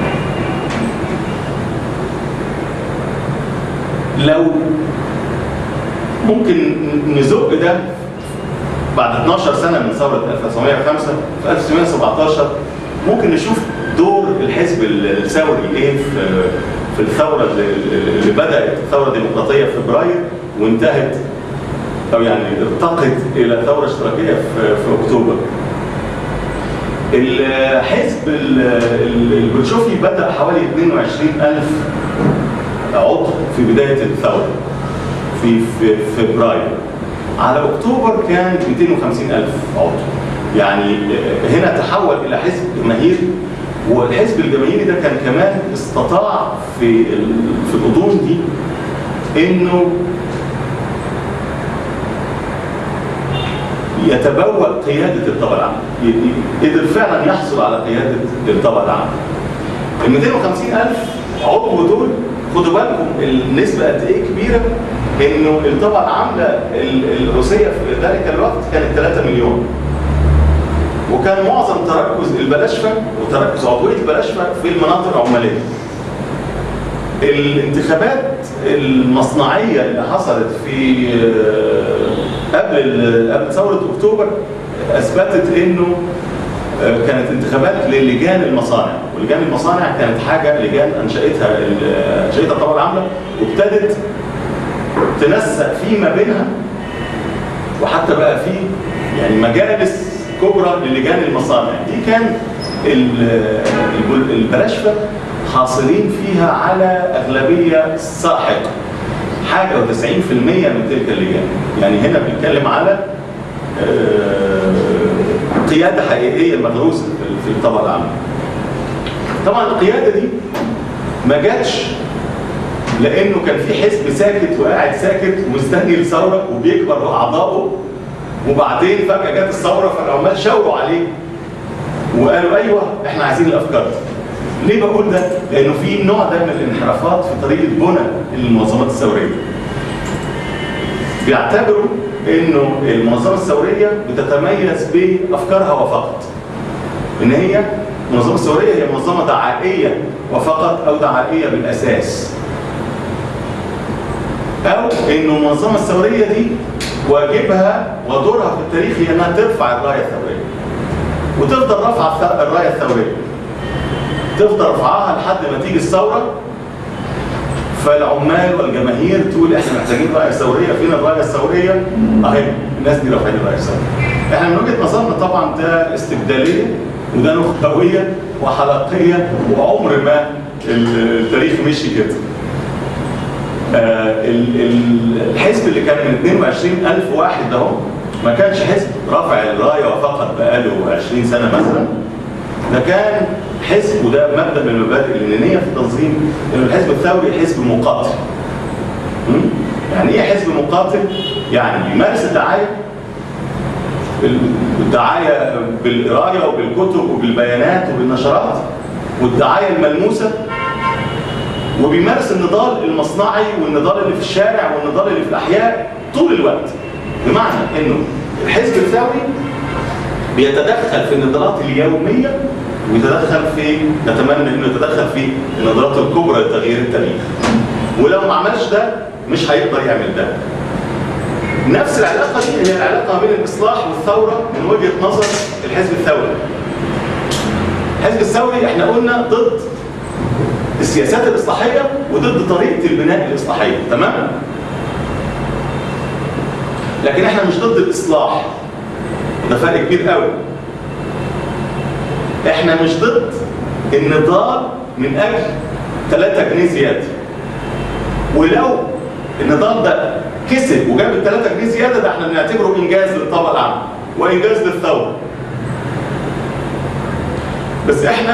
لو ممكن نزق ده بعد 12 سنه من ثوره 1905 في 1917 ممكن نشوف دور الحزب الثوري ايه في في الثوره اللي بدات الثوره الديمقراطيه في فبراير وانتهت او يعني ارتقت الى ثوره اشتراكيه في, في اكتوبر. الحزب البلشوفي بدا حوالي 22000 عضو في بدايه الثوره في في فبراير. على اكتوبر كان 250000 عضو. يعني هنا تحول الى حزب جماهيري والحزب الجماهيري ده كان كمان استطاع في في الغضون دي انه يتبوأ قيادة الطبقة العامة قدر فعلا يحصل على قيادة الطبقة العامة ال 250000 عضو دول خدوا بالكم النسبة قد ايه كبيرة انه الطبقة العاملة الروسية في ذلك الوقت كانت 3 مليون وكان معظم تركز البلاشفه وتركز عضويه البلاشفه في المناطق العماليه. الانتخابات المصنعيه اللي حصلت في قبل قبل ثوره اكتوبر اثبتت انه كانت انتخابات للجان المصانع ولجان المصانع كانت حاجه لجان انشاتها انشاتها الطبقه العامله وابتدت تنسق فيما بينها وحتى بقى في يعني مجالس كبرى للجان المصانع دي كان البلاشفه حاصلين فيها على اغلبيه ساحقه حاجه و90% من تلك اللجان يعني هنا بنتكلم على آه، قياده حقيقيه مغروسه في- في الطبقه العامه طبعا القياده دي ما جاتش لانه كان في حزب ساكت وقاعد ساكت ومستني الثوره وبيكبر اعضائه وبعدين فجاه جت الثوره فالعمال شاوروا عليه وقالوا ايوه احنا عايزين الافكار دي. ليه بقول ده؟ لانه في نوع ده من الانحرافات في طريقه بنى المنظمات الثوريه. بيعتبروا انه المنظمه الثوريه بتتميز بافكارها وفقط. ان هي المنظمه الثوريه هي منظمه دعائيه وفقط او دعائيه بالاساس. او انه المنظمه الثوريه دي واجبها ودورها في التاريخ هي انها ترفع الرايه الثوريه. وتفضل رافعه الث- الرايه الثوريه. تفضل رفعها لحد ما تيجي الثوره فالعمال والجماهير تقول احنا محتاجين رايه ثوريه فين الرايه الثوريه؟ اهي الناس دي رافعين الرايه الثوريه. احنا من وجهه نظرنا طبعا ده استبداليه وده نخبويه وحلقيه وعمر ما التاريخ مشي كده. آه، ال- ال- الحزب اللي كان من 22000 واحد ده هو ما كانش حزب رافع الرايه وفقط بقاله 20 سنه مثلا ده كان حزب وده مبدا من المبادئ اللينية في التنظيم انه الحزب الثوري حزب مقاتل. م? يعني ايه حزب مقاتل؟ يعني بيمارس الدعايه الدعايه بالقرايه وبالكتب وبالبيانات وبالنشرات والدعايه الملموسه وبيمارس النضال المصنعي والنضال اللي في الشارع والنضال اللي في الاحياء طول الوقت بمعنى انه الحزب الثوري بيتدخل في النضالات اليوميه ويتدخل في نتمنى انه يتدخل في النضالات الكبرى لتغيير التاريخ ولو ما عملش ده مش هيقدر يعمل ده نفس العلاقه دي هي العلاقه بين الاصلاح والثوره من وجهه نظر الحزب الثوري الحزب الثوري احنا قلنا ضد السياسات الاصلاحيه وضد طريقه البناء الاصلاحيه تمام لكن احنا مش ضد الاصلاح ده فرق كبير قوي احنا مش ضد النضال من اجل 3 جنيه زياده ولو النضال ده كسب وجاب ال 3 جنيه زياده ده احنا بنعتبره انجاز للطبقه العامه وانجاز للثوره بس احنا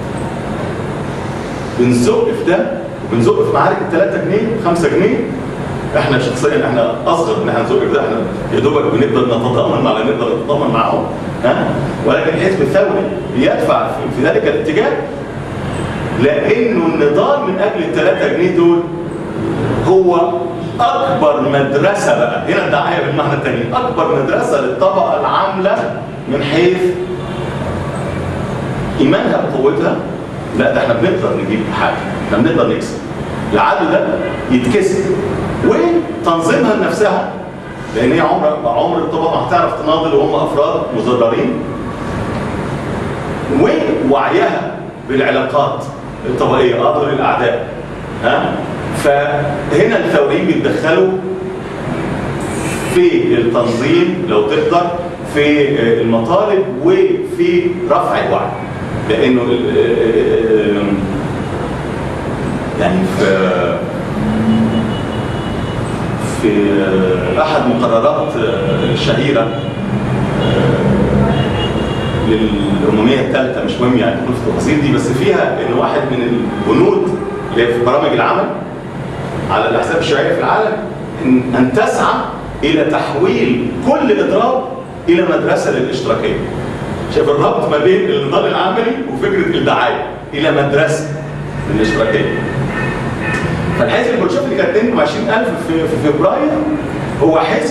بنزق في ده وبنزق في معارك ال 3 جنيه 5 جنيه احنا شخصيا احنا اصغر ان احنا نزق في ده احنا يا دوبك بنقدر نتضامن مع اللي نقدر نتضامن معاهم ها ولكن الحزب الثوري يدفع في, في ذلك الاتجاه لانه النضال من اجل ال 3 جنيه دول هو اكبر مدرسه بقى هنا الدعايه بالمعنى الثاني اكبر مدرسه للطبقه العامله من حيث ايمانها بقوتها لا ده احنا بنقدر نجيب حاجه احنا بنقدر نكسب العدل ده يتكسب وتنظيمها لنفسها لان هي عمر عمر الطبقه ما هتعرف تناضل وهم افراد مزررين ووعيها بالعلاقات الطبقيه قدر الاعداء ها فهنا الثوريين بيتدخلوا في التنظيم لو تقدر في المطالب وفي رفع الوعي لانه يعني في في احد مقررات الشهيره للامميه الثالثه مش مهم يعني ندخل في التفاصيل دي بس فيها ان واحد من البنود اللي هي في برامج العمل على الاحزاب الشيوعيه في العالم ان, أن تسعى الى تحويل كل اضراب الى مدرسه للاشتراكيه. شايف الربط ما بين النضال العملي وفكره الدعايه الى مدرسه للاشتراكيه. فالحزب البولشوفي اللي كان 22000 في, في فبراير هو حزب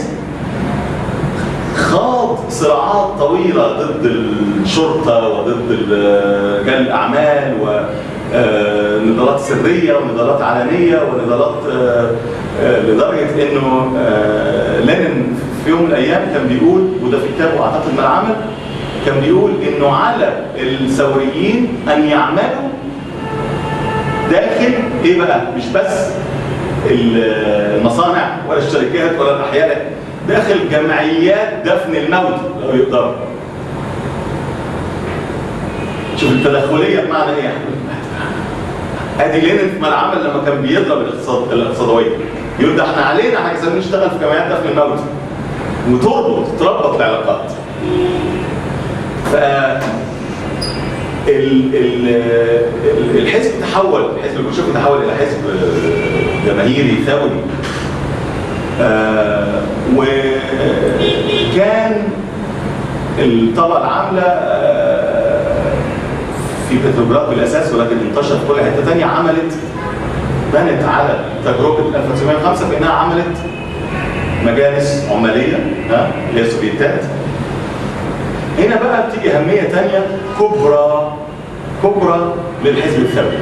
خاض صراعات طويله ضد الشرطه وضد رجال الاعمال ونضالات سريه ونضالات علنيه ونضالات لدرجه انه لينين في يوم من الايام كان بيقول وده في كتابه اعتقد ما العمل كان بيقول انه على الثوريين ان يعملوا داخل ايه بقى مش بس المصانع ولا الشركات ولا الاحياء داخل جمعيات دفن الموت لو يقدروا شوف التدخليه بمعنى ايه ادي لينين في العمل لما كان بيضرب الاقتصاد الاقتصادويه يقول ده احنا علينا حاجه زي نشتغل في جمعيات دفن الموت وتربط تربط العلاقات ف ال- ال- ال- الحزب تحول حزب البولشفي تحول الى حزب جماهيري ثوري آه، وكان الطبقه العامله آه، في بتروجراد بالاساس ولكن انتشر في كل حته ثانيه عملت بنت على تجربه 1905 في انها عملت مجالس عماليه ها اللي هي السوفيتات هنا بقى بتيجي اهميه ثانيه كبرى كبرى للحزب الثوري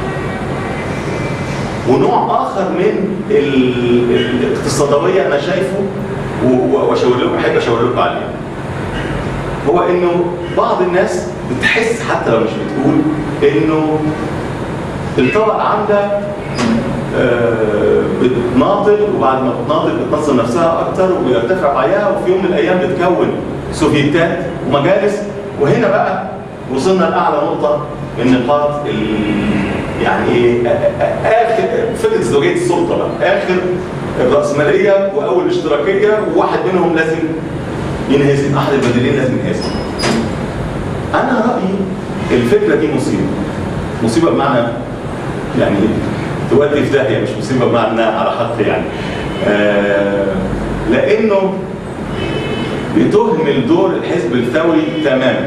ونوع اخر من ال- ال- الاقتصادويه انا شايفه و- و- واشاور لكم احب اشاور لكم عليه هو انه بعض الناس بتحس حتى لو مش بتقول انه الطبقه العامله آه، بتناضل وبعد ما بتناضل بتنظم نفسها اكتر وبيرتفع وعيها وفي يوم من الايام بتكون سوفيتات ومجالس وهنا بقى وصلنا لاعلى نقطه من نقاط ال- يعني ايه آ- آ- اخر فكره ازدواجيه السلطه بقى اخر الراسماليه واول الاشتراكيه وواحد منهم لازم ينهزم احد البديلين لازم ينهزم انا رايي الفكره دي مصيبه مصيبه بمعنى يعني تودي في داهيه مش مصيبه بمعنى انها على حق يعني آه لانه بتهمل دور الحزب الثوري تماما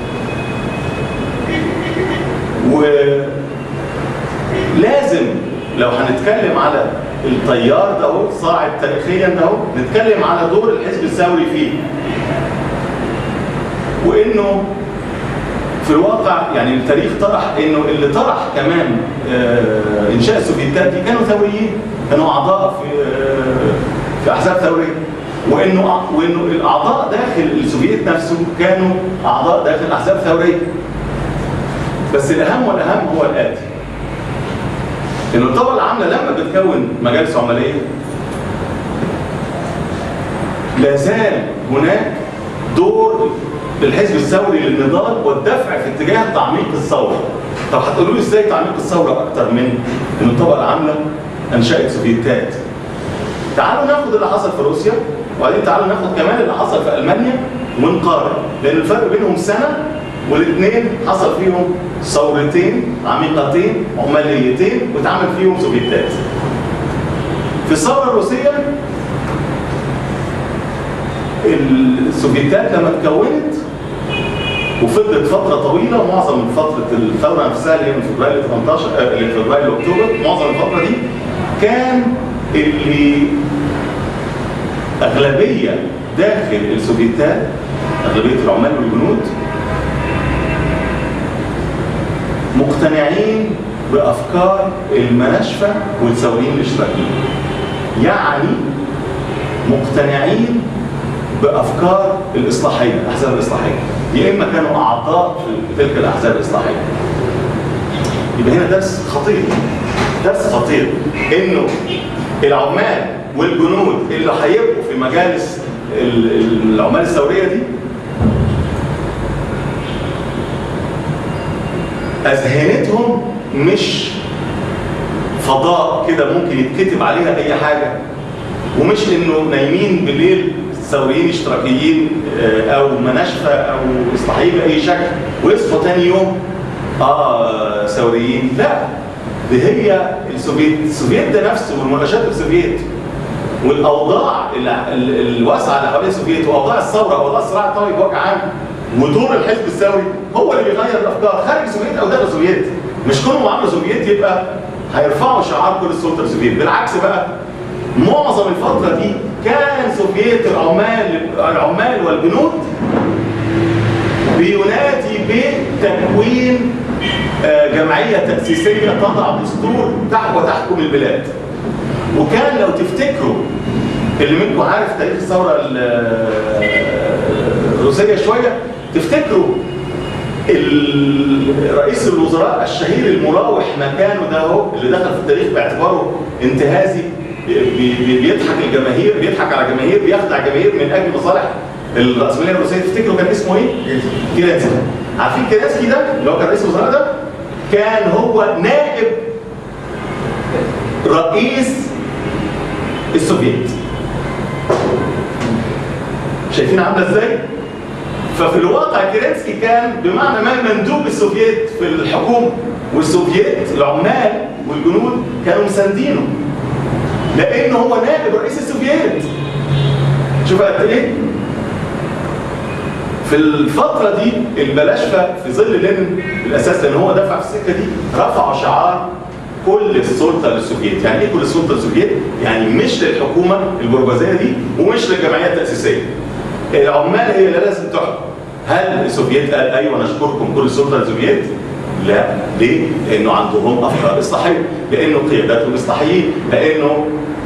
ولازم لو هنتكلم على التيار ده اهو صاعد تاريخيا ده اهو نتكلم على دور الحزب الثوري فيه وانه في الواقع يعني التاريخ طرح انه اللي طرح كمان آه، انشاء السوفيتات دي كانوا ثوريين كانوا اعضاء في آه، في احزاب ثوريه وانه وانه الاعضاء داخل السوفيت نفسه كانوا اعضاء داخل احزاب ثوريه بس الاهم والاهم هو الاتي ان الطبقه العامله لما بتكون مجالس عماليه لا زال هناك دور للحزب الثوري للنضال والدفع في اتجاه تعميق الثوره. طب هتقولوا لي ازاي تعميق الثوره اكتر من ان الطبقه العامله انشات سوفيتات؟ تعالوا ناخد اللي حصل في روسيا وبعدين تعالوا ناخد كمان اللي حصل في المانيا ونقارن لان الفرق بينهم سنه والاثنين حصل فيهم ثورتين عميقتين عماليتين واتعمل فيهم سوفيتات. في الثوره الروسيه السوفيتات لما اتكونت وفضلت فتره طويله معظم فتره الثوره نفسها اللي هي من فبراير ل 18 آه، اللي من فبراير لاكتوبر معظم الفتره دي كان اللي اغلبيه داخل السوفيتات اغلبيه العمال والجنود مقتنعين بافكار المناشفه والثوريين الاشتراكيين يعني مقتنعين بافكار الاصلاحيه الاحزاب الاصلاحيه يا اما كانوا اعضاء في تلك الاحزاب الاصلاحيه يبقى هنا درس خطير درس خطير انه العمال والجنود اللي هيبقوا في مجالس ال- ال- العمال الثوريه دي اذهانتهم مش فضاء كده ممكن يتكتب عليها اي حاجه ومش انه نايمين بالليل ثوريين اشتراكيين آه، او مناشفه او اصلاحيين باي شكل ويصحوا تاني يوم اه ثوريين لا دي هي السوفيت السوفيت ده نفسه والمناقشات السوفيت والاوضاع ال- ال- الواسعه اللي حوالين السوفيت واوضاع الثوره واوضاع الصراع الطويل بوجه عام ودور الحزب الثوري هو اللي بيغير الافكار خارج السوفيت او داخل السوفيت مش كونهم عملوا سوفيت يبقى هيرفعوا شعار كل السلطه السوفيت بالعكس بقى معظم الفتره دي كان سوفيت العمال العمال والجنود بينادي بتكوين آه، جمعيه تاسيسيه تضع دستور تحت وتحكم البلاد وكان لو تفتكروا اللي منكم عارف تاريخ الثوره ال- الروسيه شويه تفتكروا ال- رئيس الوزراء الشهير المراوح مكانه ده هو اللي دخل في التاريخ باعتباره انتهازي بي- بي- بيضحك الجماهير بيضحك على الجماهير بيخدع الجماهير من اجل مصالح الراسماليه الروسيه تفتكروا كان اسمه ايه؟ كيرانسكي عارفين كيرانسكي ده اللي هو كان رئيس الوزراء ده كان هو نائب رئيس السوفيت شايفين عامله ازاي؟ ففي الواقع كيرنسكي كان بمعنى ما مندوب السوفيت في الحكومه والسوفيت العمال والجنود كانوا مساندينه لانه هو نائب رئيس السوفيت شوف قد ايه في الفترة دي البلاشفة في ظل لينين بالأساس لأن هو دفع في السكة دي رفعوا شعار كل السلطة للسوفيت، يعني إيه كل السلطة للسوفيت؟ يعني مش للحكومة البرجوازية دي ومش للجمعية التأسيسية. العمال هي اللي لازم تحكم. هل السوفيت قال أيوه نشكركم كل السلطة للسوفيت؟ لا، ليه؟ لأنه عندهم أفكار إصلاحية، لأنه قياداتهم إصلاحيين، لأنه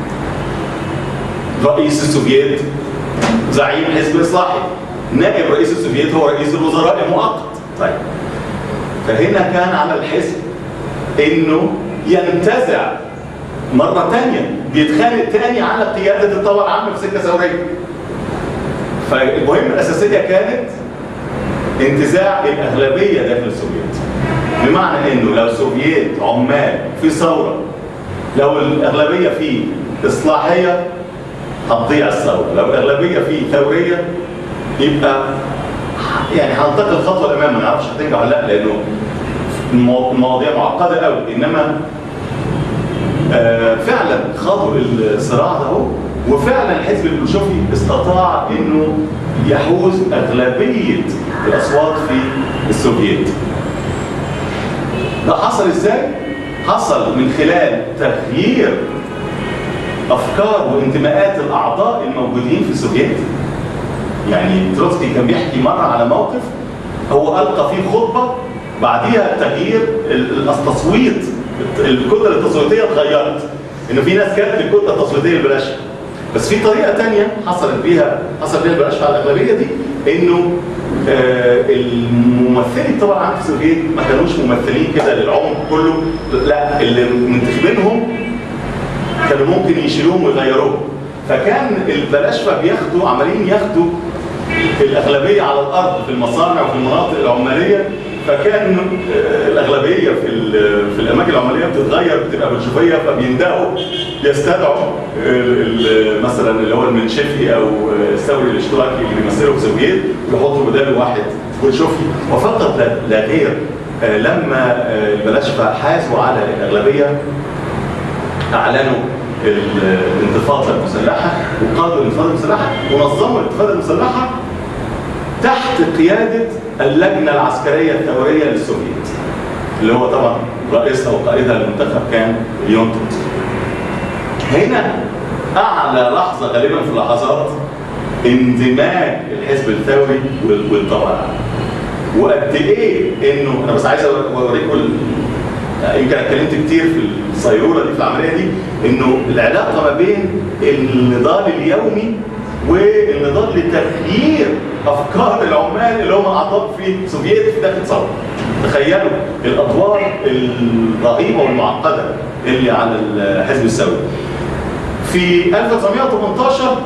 رئيس السوفيت زعيم حزب إصلاحي، نائب رئيس السوفيت هو رئيس الوزراء المؤقت طيب فهنا كان على الحزب انه ينتزع مرة تانية بيتخانق تاني على قيادة الطاقة العامة في سكة ثورية فالمهمة الأساسية كانت انتزاع الأغلبية داخل السوفيت بمعنى انه لو السوفيت عمال في ثورة لو الأغلبية فيه إصلاحية هتضيع الثورة لو الأغلبية فيه ثورية يبقى يعني هننتقل خطوه للامام ما نعرفش هتنجح ولا لا لانه المواضيع معقده قوي انما آه فعلا خاضوا الصراع ده اهو وفعلا الحزب البلشوفي استطاع انه يحوز اغلبيه الاصوات في السوفيت. ده حصل ازاي؟ حصل من خلال تغيير افكار وانتماءات الاعضاء الموجودين في السوفيت يعني تروتسكي كان بيحكي مرة على موقف هو ألقى فيه خطبة بعديها تغيير التصويت الكتلة التصويتية اتغيرت إنه في ناس كانت الكتلة التصويتية ببلاش بس في طريقة تانية حصلت بيها حصل بيها البلاش على الأغلبية دي إنه آه الممثلين طبعا في السوفيت ما كانوش ممثلين كده للعمر كله لا اللي منتخبينهم كانوا ممكن يشيلوهم ويغيروهم فكان البلاشفه بياخدوا عمالين ياخدوا الاغلبيه على الارض في المصانع وفي المناطق العماليه فكان الاغلبيه في في الاماكن العماليه بتتغير بتبقى بلشفيه فبيندهوا يستدعوا مثلا اللي هو المنشفي او الثوري الاشتراكي اللي بيمثله في السوفييت ويحطوا بداله واحد بلشفي وفقط لا غير لما البلاشفه حازوا على الاغلبيه اعلنوا الانتفاضه المسلحه وقادوا الانتفاضه المسلحه ونظموا الانتفاضه المسلحه تحت قياده اللجنه العسكريه الثوريه للسوفيت اللي هو طبعا رئيسها وقائدها المنتخب كان ليون تروتسكي. هنا اعلى لحظه غالبا في اللحظات اندماج الحزب الثوري والطبقه وقد ايه انه انا بس عايز اوريكم يمكن اتكلمت كتير في الصيروره دي في العمليه دي انه العلاقه ما بين النضال اليومي والنضال لتغيير افكار العمال اللي هم اعضاء في سوفيت في داخل ثوره. تخيلوا الادوار الرهيبه والمعقده اللي على الحزب الثوري. في 1918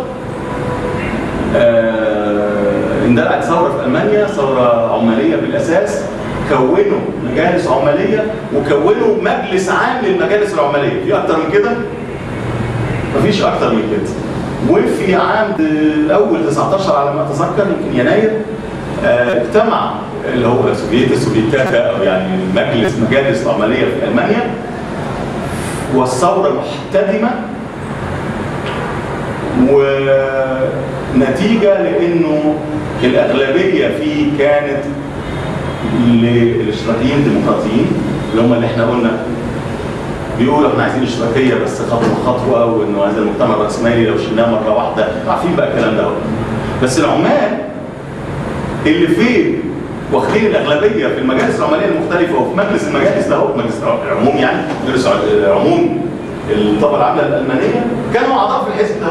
آه اندلعت ثوره في المانيا ثوره عماليه بالاساس كونوا مجالس عماليه وكونوا مجلس عام للمجالس العماليه في اكتر من كده مفيش اكتر من كده وفي عام اول 19 على ما اتذكر يمكن يناير آه اجتمع اللي هو سوفيت السوفيتات او يعني مجلس مجالس عماليه في المانيا والثوره محتدمه ونتيجه لانه الاغلبيه فيه كانت للاشتراكيين الديمقراطيين اللي هم اللي احنا قلنا بيقولوا احنا عايزين اشتراكيه بس خطوه خطوه وانه هذا المجتمع الراسمالي لو شلناه مره واحده عارفين بقى الكلام ده بس العمال اللي فيه واخدين الاغلبيه في المجالس العماليه المختلفه وفي مجلس المجالس ده هو مجلس العموم يعني مجلس عموم الطبقه العامله الالمانيه كانوا اعضاء في الحزب ده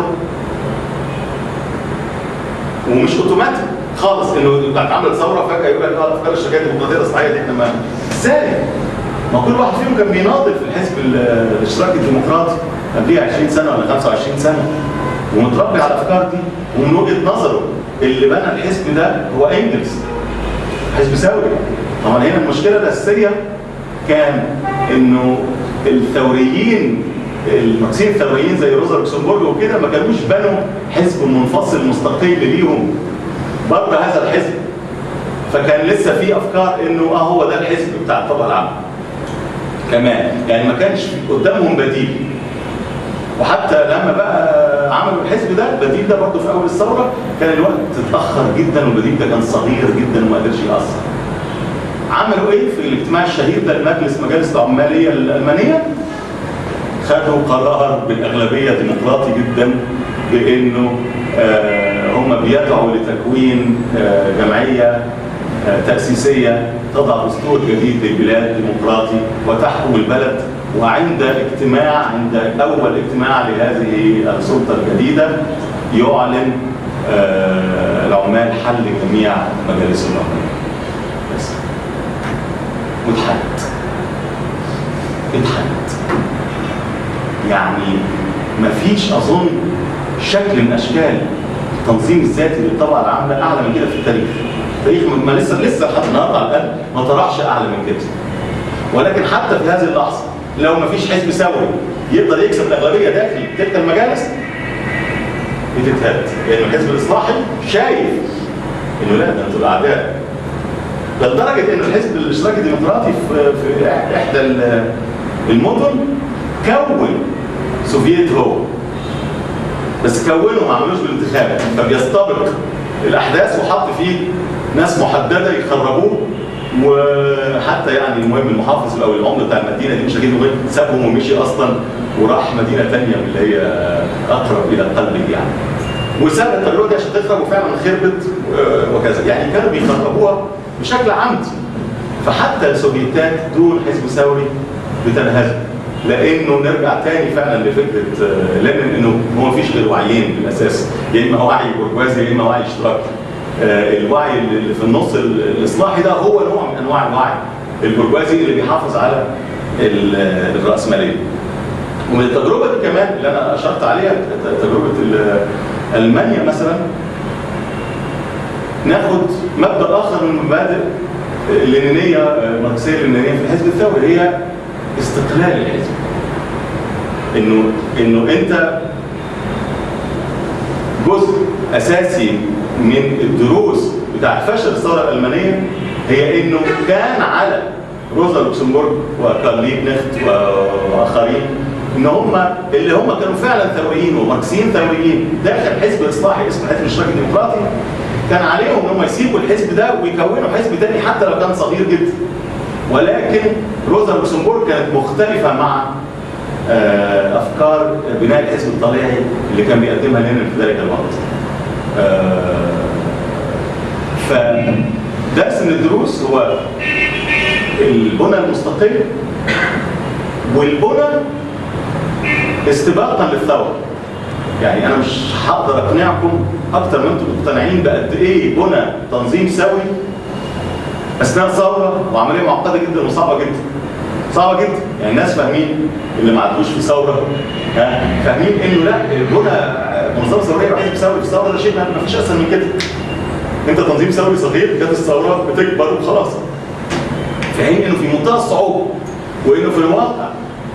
ومش اوتوماتيك خالص انه بعد عملت ثوره فجاه يقول لك اه افكار الشركات الديمقراطيه الاصلاحيه دي احنا ما ازاي؟ ما كل واحد فيهم كان بيناضل في الحزب الاشتراكي الديمقراطي قبليه 20 سنه ولا 25 سنه ومتربي على الافكار دي ومن وجهه نظره اللي بنى الحزب ده هو انجلز حزب ثوري طبعا هنا المشكله الاساسيه كان انه الثوريين الماركسيين الثوريين زي روزا لوكسمبورج وكده ما كانوش بنوا حزب منفصل مستقل ليهم بره هذا الحزب فكان لسه في افكار انه اه هو ده الحزب بتاع الطبقه العامه كمان يعني ما كانش قدامهم بديل وحتى لما بقى عملوا الحزب ده البديل ده برضه في اول الثوره كان الوقت اتاخر جدا والبديل ده كان صغير جدا وما قدرش ياثر عملوا ايه في الاجتماع الشهير ده المجلس مجالس العماليه الالمانيه خدوا قرار بالاغلبيه ديمقراطي جدا بانه آه هم بيدعوا لتكوين آه جمعيه آه تاسيسيه تضع دستور جديد للبلاد ديمقراطي وتحكم البلد وعند اجتماع عند اول اجتماع لهذه السلطه الجديده يعلن العمال حل جميع مجالس العمال بس واتحلت اتحلت يعني مفيش اظن شكل من اشكال التنظيم الذاتي للطبقه العامه اعلى من كده في التاريخ التاريخ ما لسه لسه لحد النهارده على الاقل ما طرحش اعلى من كده ولكن حتى في هذه اللحظه لو ما فيش حزب ثوري يقدر يكسب الاغلبيه داخل تلك المجالس بتتهد لان الحزب الاصلاحي شايف انه لا ده انتوا الاعداء لدرجه ان الحزب الاشتراكي الديمقراطي في, في احدى المدن كون سوفييت هو بس كونه ما عملوش بالانتخاب فبيستبق الاحداث وحط فيه ناس محدده يخربوه وحتى يعني المهم المحافظ او العمده بتاع المدينه دي مش هجيب غير سابهم ومشي اصلا وراح مدينه ثانيه من اللي هي اقرب الى قلبه يعني وساب التجربه دي عشان تخرب وفعلا خربت وكذا يعني كانوا بيخربوها بشكل عمدي فحتى السوفيتات دون حزب ثوري بتنهزم لانه نرجع تاني فعلا لفكره لينين انه هو ما فيش غير وعيين بالاساس يا اما وعي برجوازي يا اما وعي اشتراكي الوعي اللي في النص الاصلاحي ده هو نوع من انواع الوعي البرجوازي اللي بيحافظ على الراسماليه ومن التجربه دي كمان اللي انا اشرت عليها تجربه المانيا مثلا ناخد مبدا اخر من المبادئ اللينينيه الماركسيه اللينينيه في الحزب الثوري هي استقلال الحزب انه انه انت جزء اساسي من الدروس بتاع فشل الثوره الالمانيه هي انه كان على روزا لوكسمبورغ وكارل ليبنخت واخرين ان هم اللي هم كانوا فعلا ثوريين وماركسيين ثوريين داخل حزب اصلاحي اسمه الحزب الاشتراكي الديمقراطي كان عليهم ان هم يسيبوا الحزب ده ويكونوا حزب تاني حتى لو كان صغير جدا ولكن روزا لوكسمبورغ كانت مختلفه مع افكار بناء الحزب الطليعي اللي كان بيقدمها لينين في ذلك الوقت. فدرس من الدروس هو البنى المستقل والبنى استباقا للثوره. يعني انا مش هقدر اقنعكم اكتر ما انتم مقتنعين بقد ايه بنى تنظيم ثوري اثناء ثوره وعمليه معقده جدا وصعبه جدا. صعبه جدا يعني الناس فاهمين اللي ما عدوش في ثوره ها فاهمين انه لا البنى منظمه ثوريه وحزب ثوري في الثوره ده شيء ما فيش اسهل من كده انت تنظيم ثوري صغير جت الثوره بتكبر وخلاص في حين انه في منتهى الصعوبه وانه في الواقع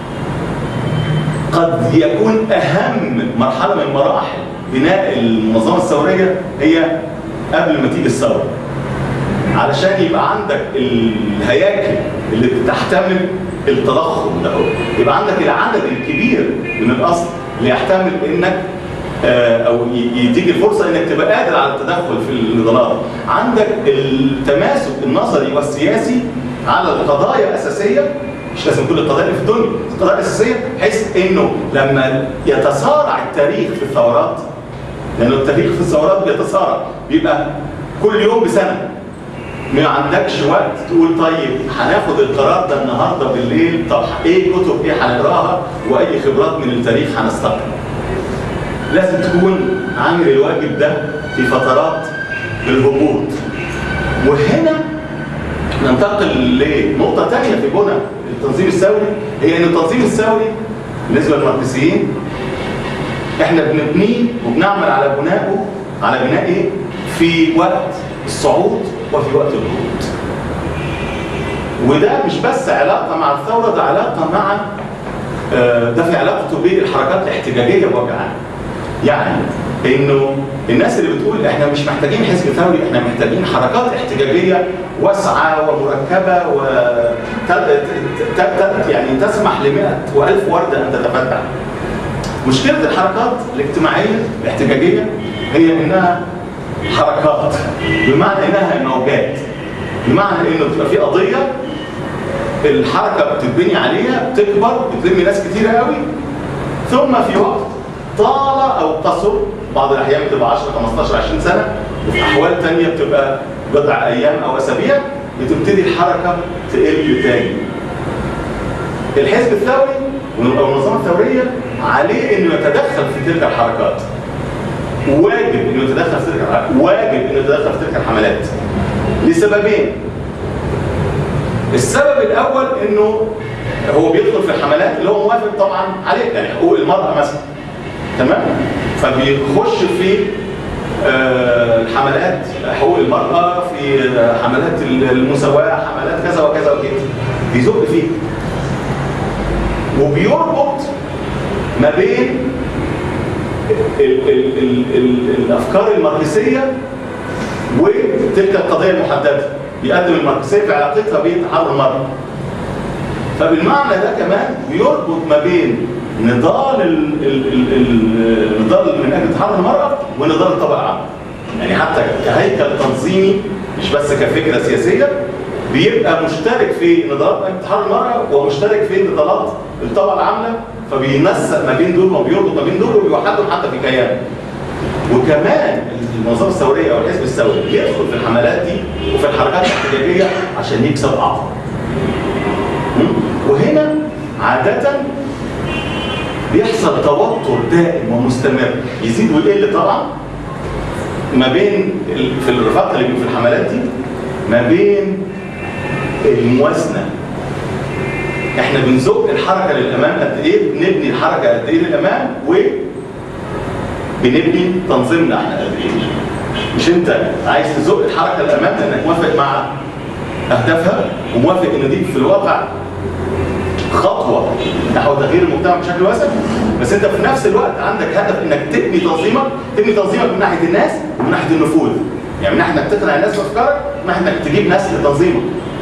قد يكون اهم مرحله من مراحل بناء المنظمه الثوريه هي قبل ما تيجي الثوره علشان يبقى عندك الهياكل اللي بتحتمل التضخم ده يبقى عندك العدد الكبير من الاصل اللي يحتمل انك او يديك الفرصه انك تبقى قادر على التدخل في النضالات عندك التماسك النظري والسياسي على القضايا الاساسيه مش لازم كل القضايا اللي في الدنيا القضايا الاساسيه بحيث انه لما يتسارع التاريخ في الثورات لانه التاريخ في الثورات بيتسارع بيبقى كل يوم بسنه ما عندكش وقت تقول طيب هناخد القرار ده النهارده بالليل طب ايه كتب ايه هنقراها واي خبرات من التاريخ هنستقبل لازم تكون عامل الواجب ده في فترات الهبوط وهنا ننتقل لنقطة تانية في بنى التنظيم الثوري هي ان التنظيم الثوري بالنسبة للماركسيين احنا بنبنيه وبنعمل على بنائه على بنائه في وقت الصعود وفي وقت الهبوط وده مش بس علاقة مع الثورة ده علاقة مع آه، ده في علاقته بالحركات الاحتجاجيه بوجه عام. يعني انه الناس اللي بتقول احنا مش محتاجين حزب ثوري احنا محتاجين حركات احتجاجيه واسعه ومركبه و ت- ت- ت- يعني تسمح ل 100 و1000 ورده ان تتفتح. مشكله الحركات الاجتماعيه الاحتجاجيه هي انها حركات بمعنى انها موجات بمعنى انه بتبقى في قضيه الحركه بتتبني عليها بتكبر بتلم ناس كتيره قوي ثم في وقت طال او قصر بعض الاحيان بتبقى 10 15 20 سنه وفي احوال ثانيه بتبقى بضع ايام او اسابيع بتبتدي الحركه تقل تاني. الحزب الثوري او المنظمه الثوريه عليه انه يتدخل في تلك الحركات. واجب انه يتدخل في تلك الحركات، واجب انه يتدخل في تلك الحملات. لسببين. السبب الاول انه هو بيدخل في الحملات اللي هو موافق طبعا عليه يعني حقوق المراه مثلا تمام فبيخش في آه، الحملات حقوق المراه في حملات المساواه حملات كذا وكذا وكذا بيزق فيه وبيربط ما بين ال ال ال ال الافكار الماركسيه وتلك القضيه المحدده يقدم الماركسيه في علاقتها بتحرر المراه فبالمعنى ده كمان بيربط ما بين نضال ال ال ال ال النضال من اجل تحرر المراه ونضال الطبقه العامه. يعني حتى كهيكل تنظيمي مش بس كفكره سياسيه بيبقى مشترك في نضالات من اجل تحرر المراه ومشترك في نضالات الطبقه العامه فبينسق ما بين دول وبيربط ما بين دول وبيوحدهم حتى في كيان. وكمان المنظمه الثوريه او الحزب الثوري يدخل في الحملات دي وفي الحركات الاحتجاجيه عشان يكسب اعظم. وهنا عادة بيحصل توتر دائم ومستمر يزيد ويقل طبعا ما بين ال- في الرفاق اللي بيبقوا في الحملات دي ما بين الموازنه احنا بنزق الحركه للامام قد ايه بنبني الحركه قد ايه للامام و بنبني تنظيمنا احنا قد ايه مش انت عايز تزق الحركه للامام لانك موافق مع اهدافها وموافق ان دي في الواقع خطوه نحو تغيير المجتمع بشكل واسع بس انت في نفس الوقت عندك هدف انك تبني تنظيمك تبني تنظيمك من ناحيه الناس ومن ناحيه النفوذ يعني من ناحيه انك تقنع الناس بافكارك ومن ناحيه انك تجيب ناس لتنظيمك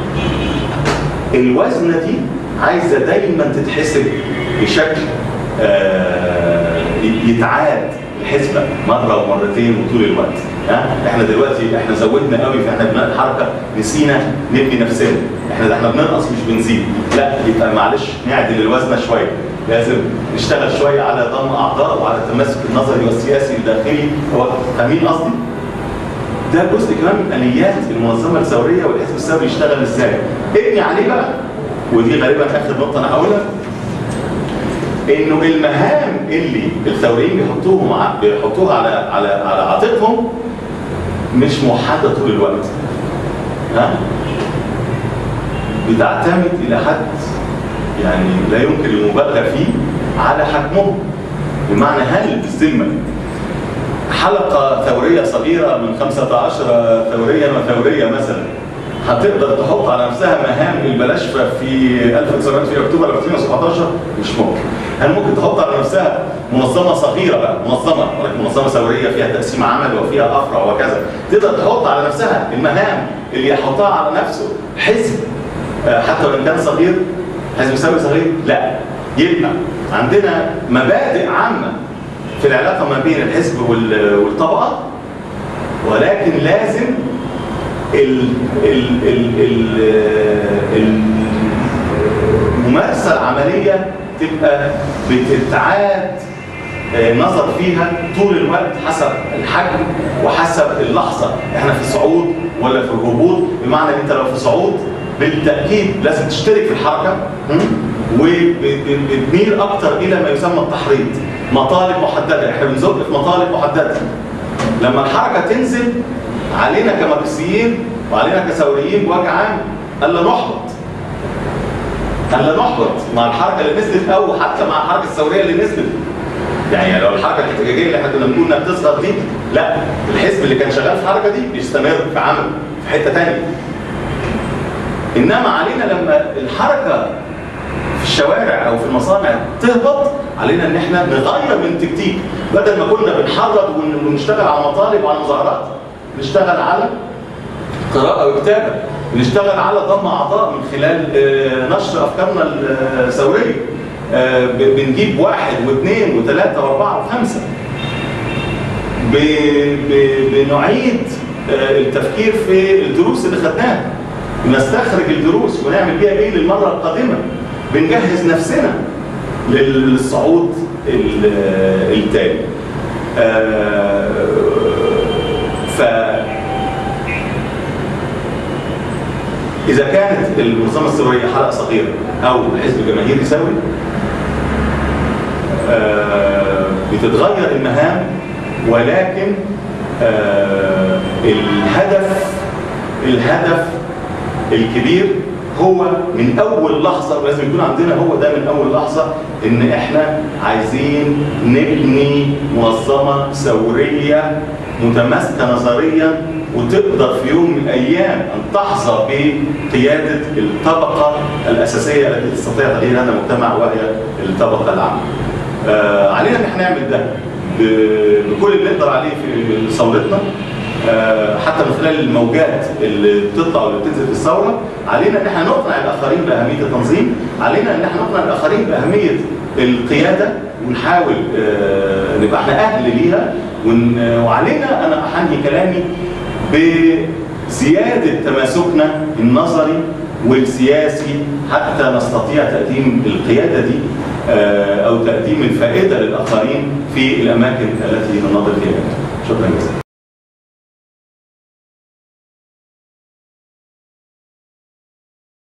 الوزنه دي عايزه دايما تتحسب بشكل آه، يتعاد الحسبه مره ومرتين وطول الوقت ها احنا دلوقتي احنا زودنا قوي في احنا بناء الحركه نسينا نبني نفسنا احنا ده احنا بننقص مش بنزيد لا يبقى معلش نعدل الوزنه شويه لازم نشتغل شويه على ضم اعضاء وعلى التماسك النظري والسياسي الداخلي هو فاهمين قصدي؟ ده جزء كمان من اليات المنظمه الثوريه والحزب الثوري يشتغل ازاي؟ ابني عليه بقى ودي غالبا اخر نقطه انا هقولها انه المهام اللي الثوريين بيحطوهم ع- بيحطوها على على على عاتقهم مش موحده طول الوقت ها بتعتمد الى حد يعني لا يمكن المبالغه فيه على حجمهم بمعنى هل بالذمه حلقه ثوريه صغيره من 15 ثوريا وثوريه مثلا هتقدر تحط على نفسها مهام البلاشفه في 1900 في اكتوبر 2017 مش ممكن. هل ممكن تحط على نفسها منظمه صغيره بقى منظمه ولكن منظمه ثوريه فيها تقسيم عمل وفيها افرع وكذا تقدر تحط على نفسها المهام اللي يحطها على نفسه حزب آه، حتى وان كان صغير حزب ثوري صغير لا يبقى عندنا مبادئ عامه في العلاقه ما بين الحزب وال- والطبقه ولكن لازم ال ال ال ال الممارسه العمليه تبقى بتتعاد آه، نظر فيها طول الوقت حسب الحجم وحسب اللحظه احنا في صعود ولا في الهبوط بمعنى ان انت لو في صعود بالتاكيد لازم تشترك في الحركه م? وبتميل اكتر الى ما يسمى التحريض مطالب محدده احنا بنزق في مطالب محدده لما الحركه تنزل علينا كماركسيين وعلينا كثوريين بوجه عام الا نحبط الا نحبط مع الحركه اللي نزلت او حتى مع الحركه الثوريه اللي نزلت يعني لو الحركه الاحتجاجيه اللي احنا كنا بنقول انها بتصغر دي لا الحزب اللي كان شغال في الحركه دي بيستمر في عمل في حته ثانيه انما علينا لما الحركه في الشوارع او في المصانع تهبط علينا ان احنا نغير من تكتيك بدل ما كنا بنحرض ون- ونشتغل على مطالب وعلى مظاهرات نشتغل على قراءة وكتابة بنشتغل على ضم أعضاء من خلال آه، نشر أفكارنا الثورية آه، ب- بنجيب واحد واثنين وثلاثة وأربعة وخمسة ب- ب- بنعيد آه، التفكير في الدروس اللي خدناها نستخرج الدروس ونعمل بيها ايه للمرة القادمة بنجهز نفسنا للصعود ال- التالي آه، ف إذا كانت المنظمة الثورية حلقة صغيرة أو حزب جماهيري ثوري آه، بتتغير المهام ولكن آه، الهدف الهدف الكبير هو من اول لحظه ولازم يكون عندنا هو ده من اول لحظه ان احنا عايزين نبني منظمه ثوريه متماسكه نظريا وتقدر في يوم من الايام ان تحظى بقياده الطبقه الاساسيه التي تستطيع تغيير هذا المجتمع وهي الطبقه العامه. آه علينا ان احنا نعمل ده ب- بكل اللي نقدر عليه في ثورتنا آه، حتى من خلال الموجات اللي بتطلع واللي بتنزل في الثوره علينا ان احنا نقنع الاخرين باهميه التنظيم علينا ان احنا نقنع الاخرين باهميه القياده ونحاول آه، نبقى احنا اهل ليها ون- وعلينا انا احني كلامي بزياده تماسكنا النظري والسياسي حتى نستطيع تقديم القياده دي آه، او تقديم الفائده للاخرين في الاماكن التي نناضل فيها شكرا جزيلا